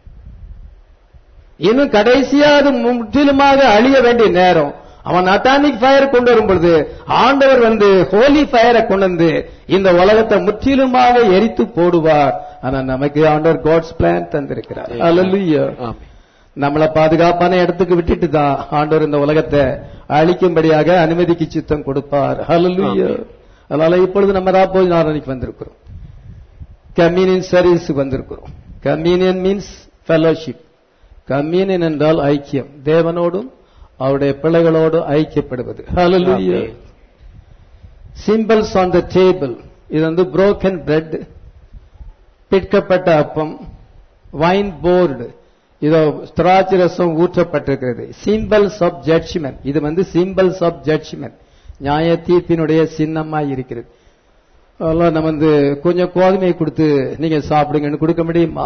இன்னும் கடைசியா அது முற்றிலுமாக அழிய வேண்டிய நேரம் அவன் அட்டாமிக் ஃபயர் கொண்டு வரும் பொழுது ஆண்டவர் வந்து ஹோலி ஃபயரை கொண்டு வந்து இந்த உலகத்தை முற்றிலுமாக எரித்து போடுவார் ஆனா நமக்கு ஆண்டவர் காட்ஸ் பிளான் தந்திருக்கிறார் Hallelujah. ஆமென். நம்மளை பாதுகாப்பான இடத்துக்கு விட்டுட்டு தான் ஆண்டவர் இந்த உலகத்தை அழிக்கும்படியாக அனுமதிக்கு சித்தம் கொடுப்பார் Hallelujah. ஆமென். அதனால இப்பொழுது நம்ம ராப்போஜ் நாரணிக்கு வந்திருக்கிறோம் கம்யூனியன் சர்வீஸ் வந்திருக்கிறோம் கம்யூனியன் மீன்ஸ் ஃபெலோஷிப் கம்யூனியன் என்றால் ஐக்கியம் தேவனோடும் அவருடைய பிள்ளைகளோடும் ஐக்கியப்படுவது Hallelujah. ஆமென். சிம்பிள்ஸ் ஆன் த டேபிள் இது வந்து broken பிரெட் பிற்கப்பட்ட அப்பம் வைன் போர்டு இதோ திராட்சை ரசம் ஊற்றப்பட்டிருக்கிறது சிம்பிள்ஸ் ஆஃப் ஜட்ஜ்மெண்ட் இது வந்து சிம்பிள்ஸ் ஆஃப் ஜட்ஜ்மெண்ட் நியாய தீர்ப்பினுடைய சின்னமாய் இருக்கிறது அதெல்லாம் நம்ம வந்து கொஞ்சம் கோதுமையை கொடுத்து நீங்க சாப்பிடுங்கன்னு கொடுக்க முடியுமா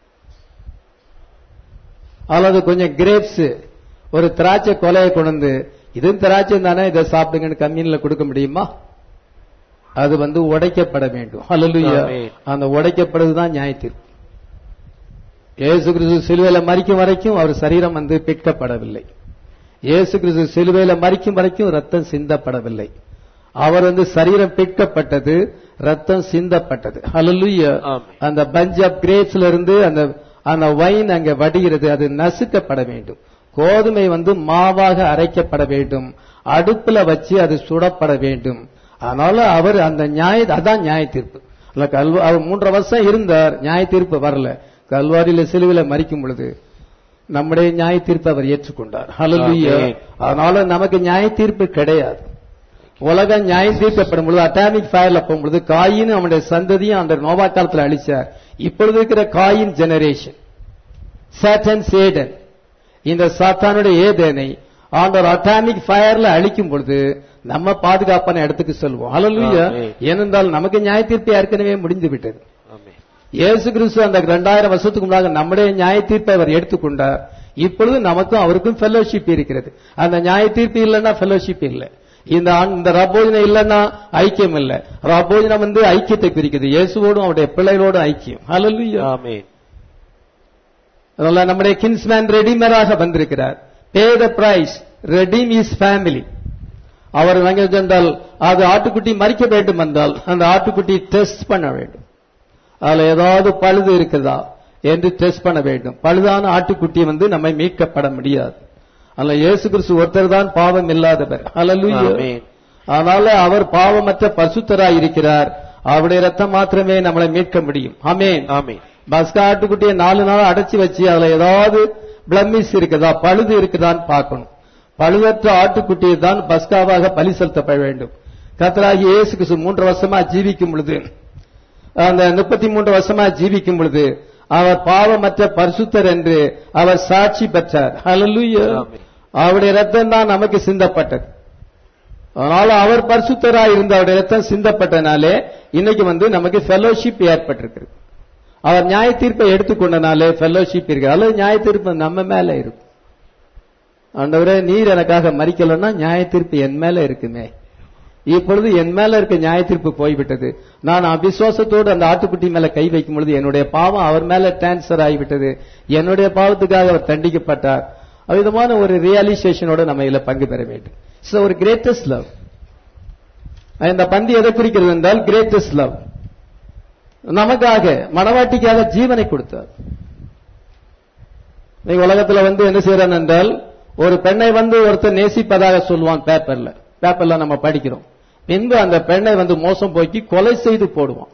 அல்லது கொஞ்சம் கிரேப்ஸ் ஒரு திராட்சை கொலையை கொண்டு வந்து இது திராட்சை தானே இதை சாப்பிடுங்கன்னு கம்மியில கொடுக்க முடியுமா அது வந்து உடைக்கப்பட வேண்டும் ஹalleluya ஆமென். அந்த உடைக்கப்படுவதுதான் நியாயத்தீர்ப்பு இயேசு கிறிஸ்து சிலுவையில மறிக்கும் வரைக்கும் அவர் சரீரம் வந்து பிற்கப்படவில்லை இயேசு கிறிஸ்து சிலுவையில மறிக்கும் வரைக்கும் ரத்தம் சிந்தப்படவில்லை அவர் வந்து சரீரம் பிற்கப்பட்டது ரத்தம் சிந்தப்பட்டது ஹalleluya ஆமென். அந்த பஞ்ச் ஆஃப் கிரேப்ஸ்ல இருந்து அந்த அந்த வைன் அங்க வடிகிறது அது நசுக்கப்பட வேண்டும் கோதுமை வந்து மாவாக அரைக்கப்பட வேண்டும் அடுப்புல வச்சு அது சுடப்பட வேண்டும் அதனால அவர் அந்த நியாய அதான் நியாய தீர்ப்பு இல்ல கல்வ அவர் மூன்றரை வருஷம் இருந்தார் நியாய தீர்ப்பு வரல கல்வாரியில சிலுவில மறிக்கும் பொழுது நம்முடைய நியாய தீர்ப்பை அவர் ஏற்றுக்கொண்டார் ஹalleluya Amen. அதனால நமக்கு நியாய தீர்ப்பு கிடையாது உலகம் நியாய தீர்க்கப்படும் பொழுது அட்டாமிக் ஃபயர்ல போகும்பொழுது காயின் அவனுடைய சந்ததியும் அந்த நோவா காலத்துல அழிச்சார் இப்பொழுது இருக்கிற காயின் ஜெனரேஷன் சாட்டன் சேடன் இந்த சாத்தானுடைய ஏதேனை ஆண்டவர் அட்டாமிக் ஃபயர்ல அழிக்கும் பொழுது நம்ம பாதுகாப்பான இடத்துக்கு செல்வோம் ஹalleluya Amen. ஏனென்றால் நமக்கு நியாய தீர்ப்பு ஏற்கனவே முடிந்து விட்டது ஆமென் இயேசு கிறிஸ்து அந்த ரெண்டாயிரம் வருஷத்துக்கு முன்னாக நம்முடைய நியாய தீர்ப்பை அவர் எடுத்துக்கொண்டார் இப்பொழுது நமக்கும் அவருக்கும் ஃபெல்லோஷிப் இருக்கிறது அந்த நியாய தீர்ப்பு இல்லைன்னா ஃபெல்லோஷிப் இல்லை இந்த ஆண்- இந்த ரபோஜனம் இல்லைன்னா ஐக்கியம் இல்லை ரபோஜனம் வந்து ஐக்கியத்தை குறிக்குது இயேசுவோடும் அவருடைய பிள்ளைகளோடும் ஐக்கியம் ஹalleluya ஆமென் அதனால நம்முடைய கின்ஸ்மேன் ரெடிமராக வந்திருக்கிறார் pay the price redeem is family அவர் வாங்க சென்றால் அது ஆட்டுக்குட்டி மறிக்க வேண்டும் என்றால் அந்த ஆட்டுக்குட்டி டெஸ்ட் பண்ண வேண்டும் அதுல ஏதாவது பழுது இருக்குதா என்று டெஸ்ட் பண்ண வேண்டும் பழுதான ஆட்டுக்குட்டி வந்து நம்மை மீட்கப்பட முடியாது அல்ல இயேசு கிறிஸ்து ஒருத்தர் தான் பாவம் இல்லாதவர் அல்ல ஆமென் அதனால அவர் பாவமற்ற பசுத்தராய் இருக்கிறார் அவருடைய ரத்தம் மாத்திரமே நம்மளை மீட்க முடியும் ஆமென் ஆமென் பஸ்கா ஆட்டுக்குட்டியை நாலு நாள் அடைச்சி வச்சு அதுல ஏதாவது பிளமிஸ் இருக்குதா பழுது இருக்குதான்னு பார்க்கணும் பழுதற்ற ஆட்டுக்குட்டியை தான் பஸ்காவாக பலி செலுத்தப்பட வேண்டும் கத்தராகி இயேசு கிறிஸ்து மூன்று வருஷமா ஜீவிக்கும் பொழுது அந்த முப்பத்தி மூன்று வருஷமா ஜீவிக்கும் பொழுது அவர் பாவமற்ற பரிசுத்தர் என்று அவர் சாட்சி பெற்றார் ஹalleluya ஆமென். அவருடைய ரத்தம் தான் நமக்கு சிந்தப்பட்டது அதனால அவர் பரிசுத்தராய் இருந்த அவருடைய ரத்தம் சிந்தப்பட்டனாலே இன்னைக்கு வந்து நமக்கு ஃபெலோஷிப் ஏற்பட்டிருக்கிறது அவர் நியாய தீர்ப்பை எடுத்துக்கொண்டனாலே ஃபெலோஷிப் இருக்கு அல்லது நியாய தீர்ப்பு நம்ம மேல இருக்கும் ஆண்டவரே நீர் எனக்காக மறிக்கலன்னா நியாய தீர்ப்பு என் மேல இருக்குமே இப்பொழுது என் மேல இருக்க நியாய தீர்ப்பு போய்விட்டது நான் அவிசுவாசத்தோடு அந்த ஆட்டுக்குட்டி மேல கை வைக்கும் பொழுது என்னுடைய பாவம் அவர் மேல டிரான்ஸ்பர் ஆகிவிட்டது என்னுடைய பாவத்துக்காக அவர் தண்டிக்கப்பட்டார் அவ்விதமான ஒரு ரியலைசேஷனோட நம்ம இதுல பங்கு பெற வேண்டும் இட்ஸ் ஒரு கிரேட்டஸ்ட் லவ் இந்த பந்தி எதை குறிக்கிறது என்றால் கிரேட்டஸ்ட் லவ் நமக்காக மனவாட்டிக்காக ஜீவனை கொடுத்தார் நீங்க உலகத்துல வந்து என்ன செய்யறான் என்றால் ஒரு பெண்ணை வந்து ஒருத்தர் நேசிப்பதாக சொல்லுவான் பேப்பர்ல பேப்பர்ல நம்ம படிக்கிறோம் பின்பு அந்த பெண்ணை வந்து மோசம் போக்கி கொலை செய்து போடுவான்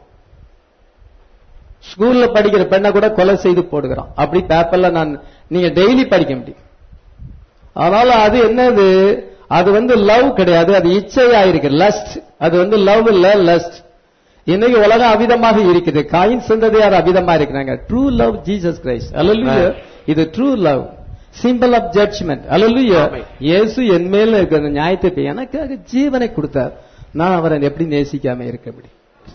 ஸ்கூல்ல படிக்கிற பெண்ணை கூட கொலை செய்து போடுகிறான் அப்படி பேப்பர்ல நான் நீங்க டெய்லி படிக்க முடியும் அதனால அது என்னது அது வந்து லவ் கிடையாது அது இச்சையா இருக்கு லஸ்ட் அது வந்து லவ் இல்ல லஸ்ட் இன்னைக்கு உலகம் அவிதமாக இருக்குது காயின் சந்ததியார் அவிதமா இருக்கிறாங்க ட்ரூ லவ் ஜீசஸ் கிரைஸ்ட் அல்லலுயா இது true love symbol of judgment அல்லலுயா ஆமென். இயேசு என் மேல இருக்கிற அந்த நியாயத்தை எனக்காக ஜீவனை கொடுத்தார் நான் அவரை எப்படி நேசிக்காம இருக்க முடியும்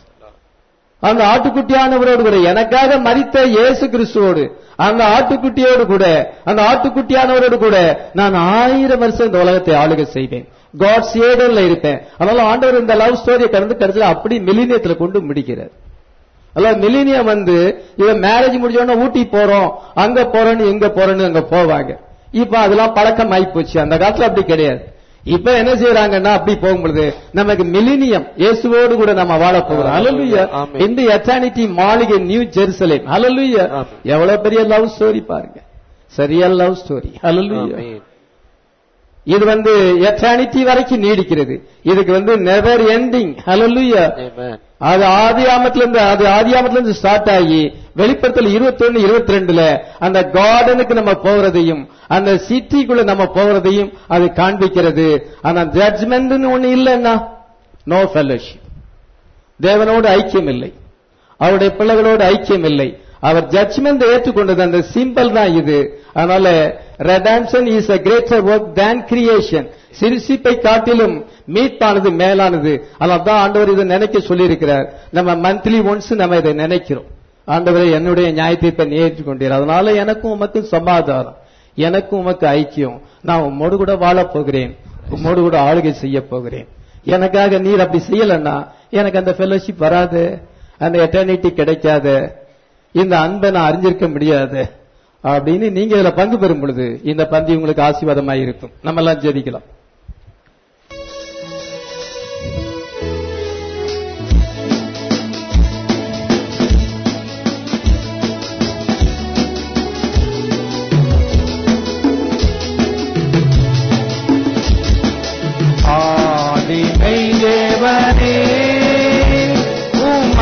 அந்த ஆட்டுக்குட்டியானவரோடு கூட எனக்காக மரித்த இயேசு கிறிஸ்துவோடு அந்த ஆட்டுக்குட்டியோடு கூட அந்த ஆட்டுக்குட்டியானவரோடு கூட நான் ஆயிரம் வருஷம் இந்த உலகத்தை ஆளுகை செய்வேன் காட்ஸ் ஏடல்ல இருப்பேன் அதனால ஆண்டவர் இந்த லவ் ஸ்டோரியை கடந்து கடைசியில் அப்படி மிலினியத்துல கொண்டு முடிக்கிறார் அல்ல மிலினியம் வந்து இவன் மேரேஜ் முடிஞ்ச உடனே ஊட்டி போறோம் அங்க போறோன்னு எங்க போறோன்னு அங்க போவாங்க இப்ப அதெல்லாம் பழக்கம் ஆகி போச்சு அந்த காலத்துல அப்படி கிடையாது இப்ப என்ன செய்யறாங்கன்னா அப்படி போகும்பொழுது நமக்கு மிலினியம் இயேசுவோடு கூட நம்ம வாழ போகிறோம் அலலுயா ஆமென். இந்த எட்டானிட்டி மாளிகை நியூ ஜெருசலேம் அலலுயா ஆமென். எவ்வளவு பெரிய லவ் ஸ்டோரி பாருங்க சரியா லவ் ஸ்டோரி அலலுயா ஆமென் இது வந்து எட்டானிட்டி வரைக்கும் நீடிக்கிறது இதுக்கு வந்து நெவர் எண்டிங் ஹalleluya ஆமென் அது ஆதியாமத்துல இருந்து அது ஆதியாமத்துல இருந்து ஸ்டார்ட் ஆகி வெளிப்படுத்தல் 21 இருபத்தி ரெண்டுல அந்த கார்டனுக்கு நம்ம போகிறதையும் அந்த சிட்டிக்குள்ள நம்ம போகிறதையும் அது காண்பிக்கிறது ஆனா ஜட்ஜ்மெண்ட்னு ஒண்ணு இல்லைன்னா நோ ஃபெல்லோஷிப் தேவனோடு ஐக்கியம் இல்லை அவருடைய பிள்ளைகளோடு ஐக்கியம் இல்லை அவர் ஜட்ஜ்மெண்ட் ஏற்றுக்கொண்டது அந்த சிம்பிள் தான் இது அதனால redemption is a greater work than creation சிறுசிப்பை காட்டிலும் மீட்பானது மேலானது அதனால தான் ஆண்டவர் இதை நினைக்க சொல்லியிருக்கிறார் நம்ம மந்த்லி ஒன்ஸ் நம்ம இதை நினைக்கிறோம் ஆண்டவரை என்னுடைய நியாயத்தீர்ப்பை நீ ஏற்றுக்கொண்டீர் அதனால எனக்கும் உமக்கும் சமாதானம் எனக்கும் உமக்கு ஐக்கியம் நான் உம்மோடு கூட வாழப் போகிறேன் உம்மோடு கூட ஆளுகை செய்ய போகிறேன் எனக்காக நீர் அப்படி செய்யலன்னா எனக்கு அந்த ஃபெலோஷிப் வராது அந்த எட்டர்னிட்டி கிடைக்காது இந்த அன்பை நான் அறிஞ்சிருக்க முடியாது அப்படின்னு நீங்க இதுல பங்கு பெறும் பொழுது இந்த பந்தி உங்களுக்கு ஆசீர்வாதமாக இருக்கும் நம்ம எல்லாம் ஜெபிக்கலாம் ஆதிமை தேவனே உம்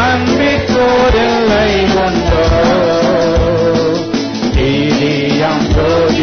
அன்பிற்கோரில்லை கொண்டோ தீரியம்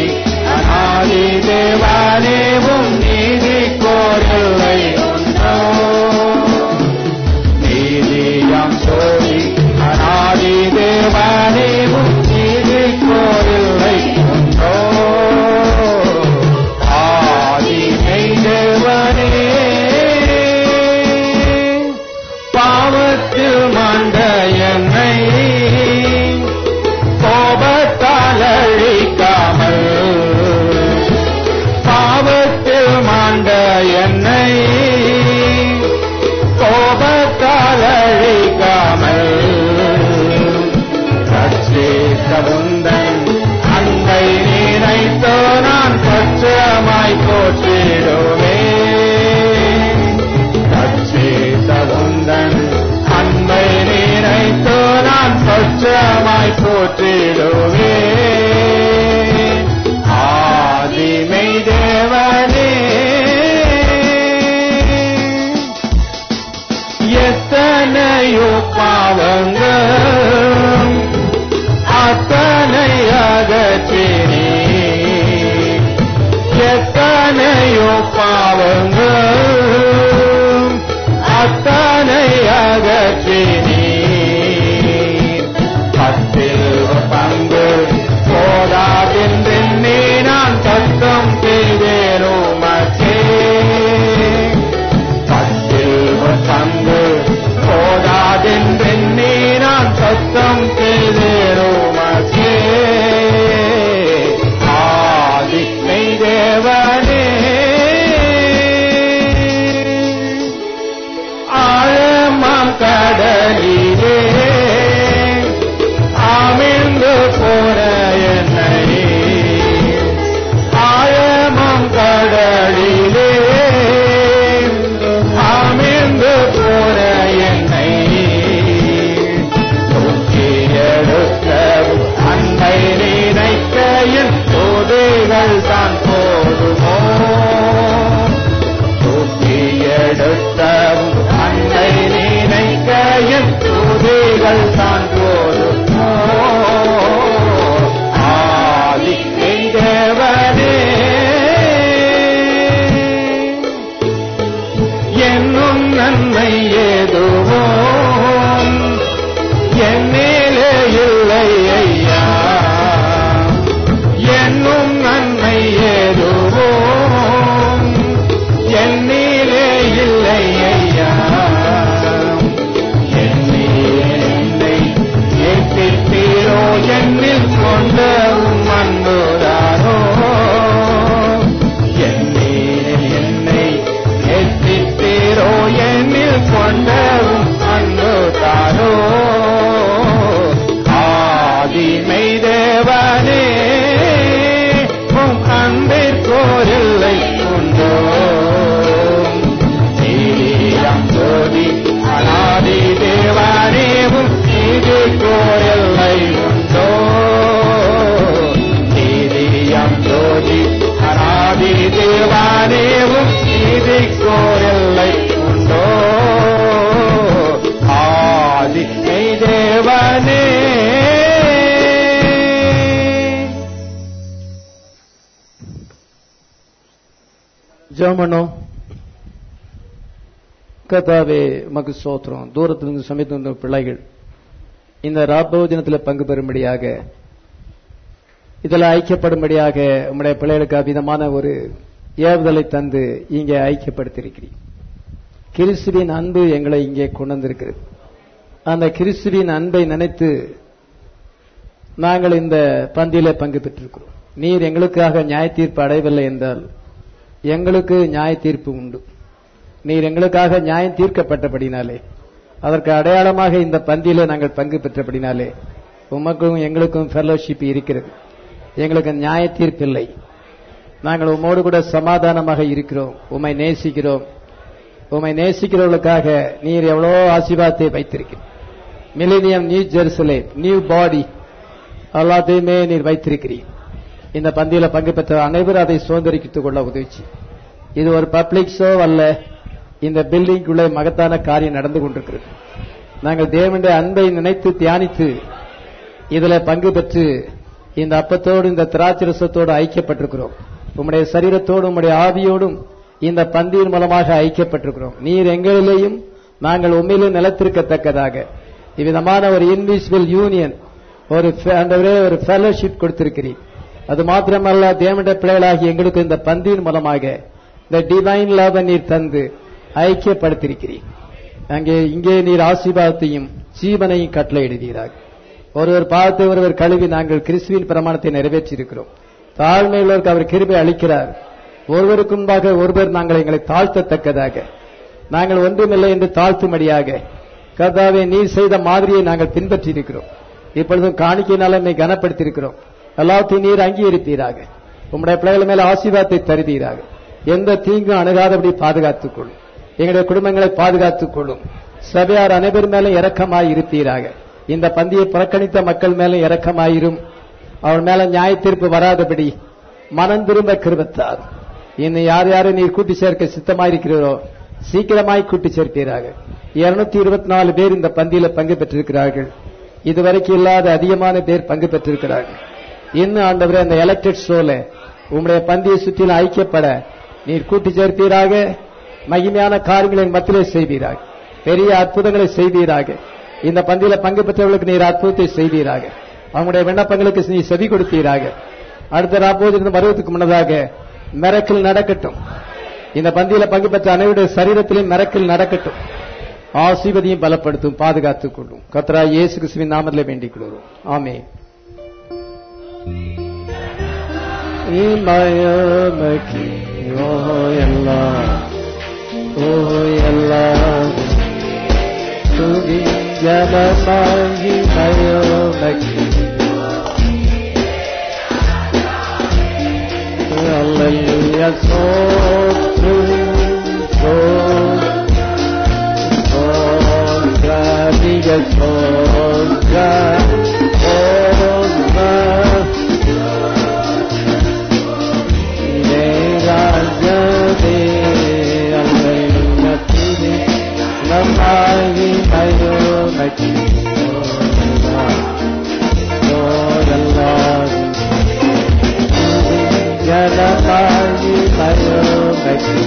ஜெபம் கதாவே மகு சோத்திரம் தூரத்திலிருந்து சமைத்து வந்த பிள்ளைகள் இந்த ராபோஜனத்தில் பங்கு பெறும்படியாக இதில் ஐக்கியப்படும்படியாக உம்முடைய பிள்ளைகளுக்கு அவிதமான ஒரு ஏவுதலை தந்து இங்கே ஐக்கியப்படுத்தியிருக்கிறீர் கிறிஸ்துவின் அன்பு எங்களை இங்கே கொண்டு வந்திருக்கிறது அந்த கிறிஸ்துவின் அன்பை நினைத்து நாங்கள் இந்த பந்தியில பங்கு பெற்றிருக்கிறோம் நீர் எங்களுக்காக நியாய தீர்ப்பு அடையவில்லை என்றால் எங்களுக்கு நியாய தீர்ப்பு உண்டு நீர் எங்களுக்காக நியாயம் தீர்க்கப்பட்டபடினாலே அதற்கு அடையாளமாக இந்த பந்தியில நாங்கள் பங்கு பெற்றபடினாலே உமக்கும் எங்களுக்கும் ஃபெலோஷிப் இருக்கிறது எங்களுக்கு நியாய தீர்ப்பில்லை நாங்கள் உமோடு கூட சமாதானமாக இருக்கிறோம் உமை நேசிக்கிறோம் உமை நேசிக்கிறவர்களுக்காக நீர் எவ்வளோ ஆசீர்வாதத்தை வைத்திருக்கிறீர் millennium new Jerusalem new body எல்லாத்தையுமே நீர் வைத்திருக்கிறீர் இந்த பந்தியில பங்கு பெற்ற அனைவரும் அதை சுதந்திரித்துக் கொள்ள உதவிச்சு இது ஒரு பப்ளிக் ஷோ அல்ல இந்த பில்டிங்குள்ளே மகத்தான காரியம் நடந்து கொண்டிருக்கிறது நாங்கள் தேவனுடைய அன்பை நினைத்து தியானித்து இதுல பங்கு பெற்று இந்த அப்பத்தோடு இந்த திராட்சரசத்தோடு ஐக்கியப்பட்டிருக்கிறோம் உம்முடைய சரீரத்தோடும் உம்முடைய ஆவியோடும் இந்த பந்தியின் மூலமாக ஐக்கியப்பட்டிருக்கிறோம் நீர் எங்களிலேயும் நாங்கள் உண்மையிலும் நிலத்திருக்கத்தக்கதாக இவ்விதமான ஒரு இன்விசிபிள் யூனியன் ஒரு ஆண்டவரே ஒரு ஃபெலோஷிப் கொடுத்திருக்கிறீர் அது மாத்திரமல்ல தேவனுடைய பிள்ளைகளாகி எங்களுக்கு இந்த பந்தியின் மூலமாக இந்த டிவைன் லவ் நீர் தந்து ஐக்கியப்படுத்தியிருக்கிறீர் அங்கே இங்கே நீர் ஆசீர்வாதத்தையும் ஜீவனையும் கட்டளையிடுவீராக ஒருவர் பாவத்தை ஒருவர் கழுவி நாங்கள் கிறிஸ்துவின் பிரமாணத்தை நிறைவேற்றியிருக்கிறோம் தாழ்மையுள்ளவருக்கு அவர் கிருபை அளிக்கிறார் ஒருவருக்கு முன்பாக ஒருவர் நாங்கள் எங்களை தாழ்த்தத்தக்கதாக நாங்கள் ஒன்றுமில்லை என்று தாழ்த்தும்படியாக கர்த்தாவே நீர் செய்த மாதிரியை நாங்கள் பின்பற்றி இருக்கிறோம் இப்பொழுதும் காணிக்கையினால என்னை கனப்படுத்தியிருக்கிறோம் எல்லாத்தையும் நீர் அங்கீகரிப்பீராக உம்முடைய பிள்ளைகள் மேல ஆசீர்வாதத்தை தருவீராக எந்த தீங்கும் அணுகாதபடி பாதுகாத்துக் கொள்ளும் எங்களுடைய குடும்பங்களை பாதுகாத்துக் கொள்ளும் சபையார் அனைவர் மேலும் இரக்கமாய் இருப்பீராக இந்த பந்தியை புறக்கணித்த மக்கள் மேலும் இரக்கமாயிரும் அவள் மேல நியாய தீர்ப்பு வராதபடி மனம் திரும்ப கிருபத்தார் இன்னும் யார் யாரை நீர் கூட்டி சேர்க்க சித்தமாயிருக்கிறீரோ சீக்கிரமாய் கூட்டி சேர்ப்பீராக இருநூத்தி இருபத்தி நாலு பேர் இந்த பந்தியில பங்கு பெற்றிருக்கிறார்கள் இதுவரைக்கும் இல்லாத அதிகமான பேர் பங்கு பெற்றிருக்கிறார்கள் இன்னும் ஆண்டவரே அந்த எலக்டட் ஷோல உம்முடைய பந்தியை சுற்றிலும் ஐக்கியப்பட நீர் கூட்டி சேர்ப்பீராக மகிமையான காரியங்களை மத்தியிலே செய்வீராக பெரிய அற்புதங்களை செய்வீராக இந்த பந்தியில பங்கு பெற்றவர்களுக்கு நீர் அற்புதத்தை செய்வீராக அவங்களுடைய விண்ணப்பங்களுக்கு நீ செவி கொடுப்பீராக அடுத்த ராப்போது வருவதற்கு முன்னதாக மிரக்கல் நடக்கட்டும் இந்த பந்தியில பங்கு பெற்ற அனைவருடைய சரீரத்திலும் மிரக்கல் நடக்கட்டும் ஆசீர்வதியும் பலப்படுத்தும் பாதுகாத்துக் கொள்ளும் கத்ரா இயேசு கிறிஸ்துவின் நாமத்திலே வேண்டிக் கொள்கிறோம் ஆமே இமயமக்கி ஓ எல்லாம் ஓ எல்லாம் துதி ஜனமாகி மயோமக்கி Hallelujah, so true, so Oh, God, yes, oh, God, oh, God. Ire Raja de Hallelujah, tude Namagi Mayo Maki Oh, Allah, Janamagi Mayo Maki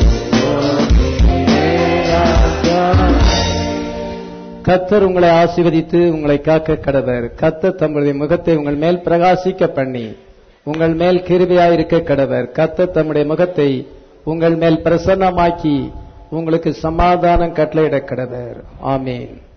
கத்தர் உங்களை ஆசீர்வதித்து உங்களை காக்க கடவர் கத்தர் தம்முடைய முகத்தை உங்கள் மேல் பிரகாசிக்க பண்ணி உங்கள் மேல் கிருபையாயிருக்க கடவர் கத்தர் தம்முடைய முகத்தை உங்கள் மேல் பிரசன்னமாக்கி உங்களுக்கு சமாதானம் கட்டளையிட கடவர் ஆமீன்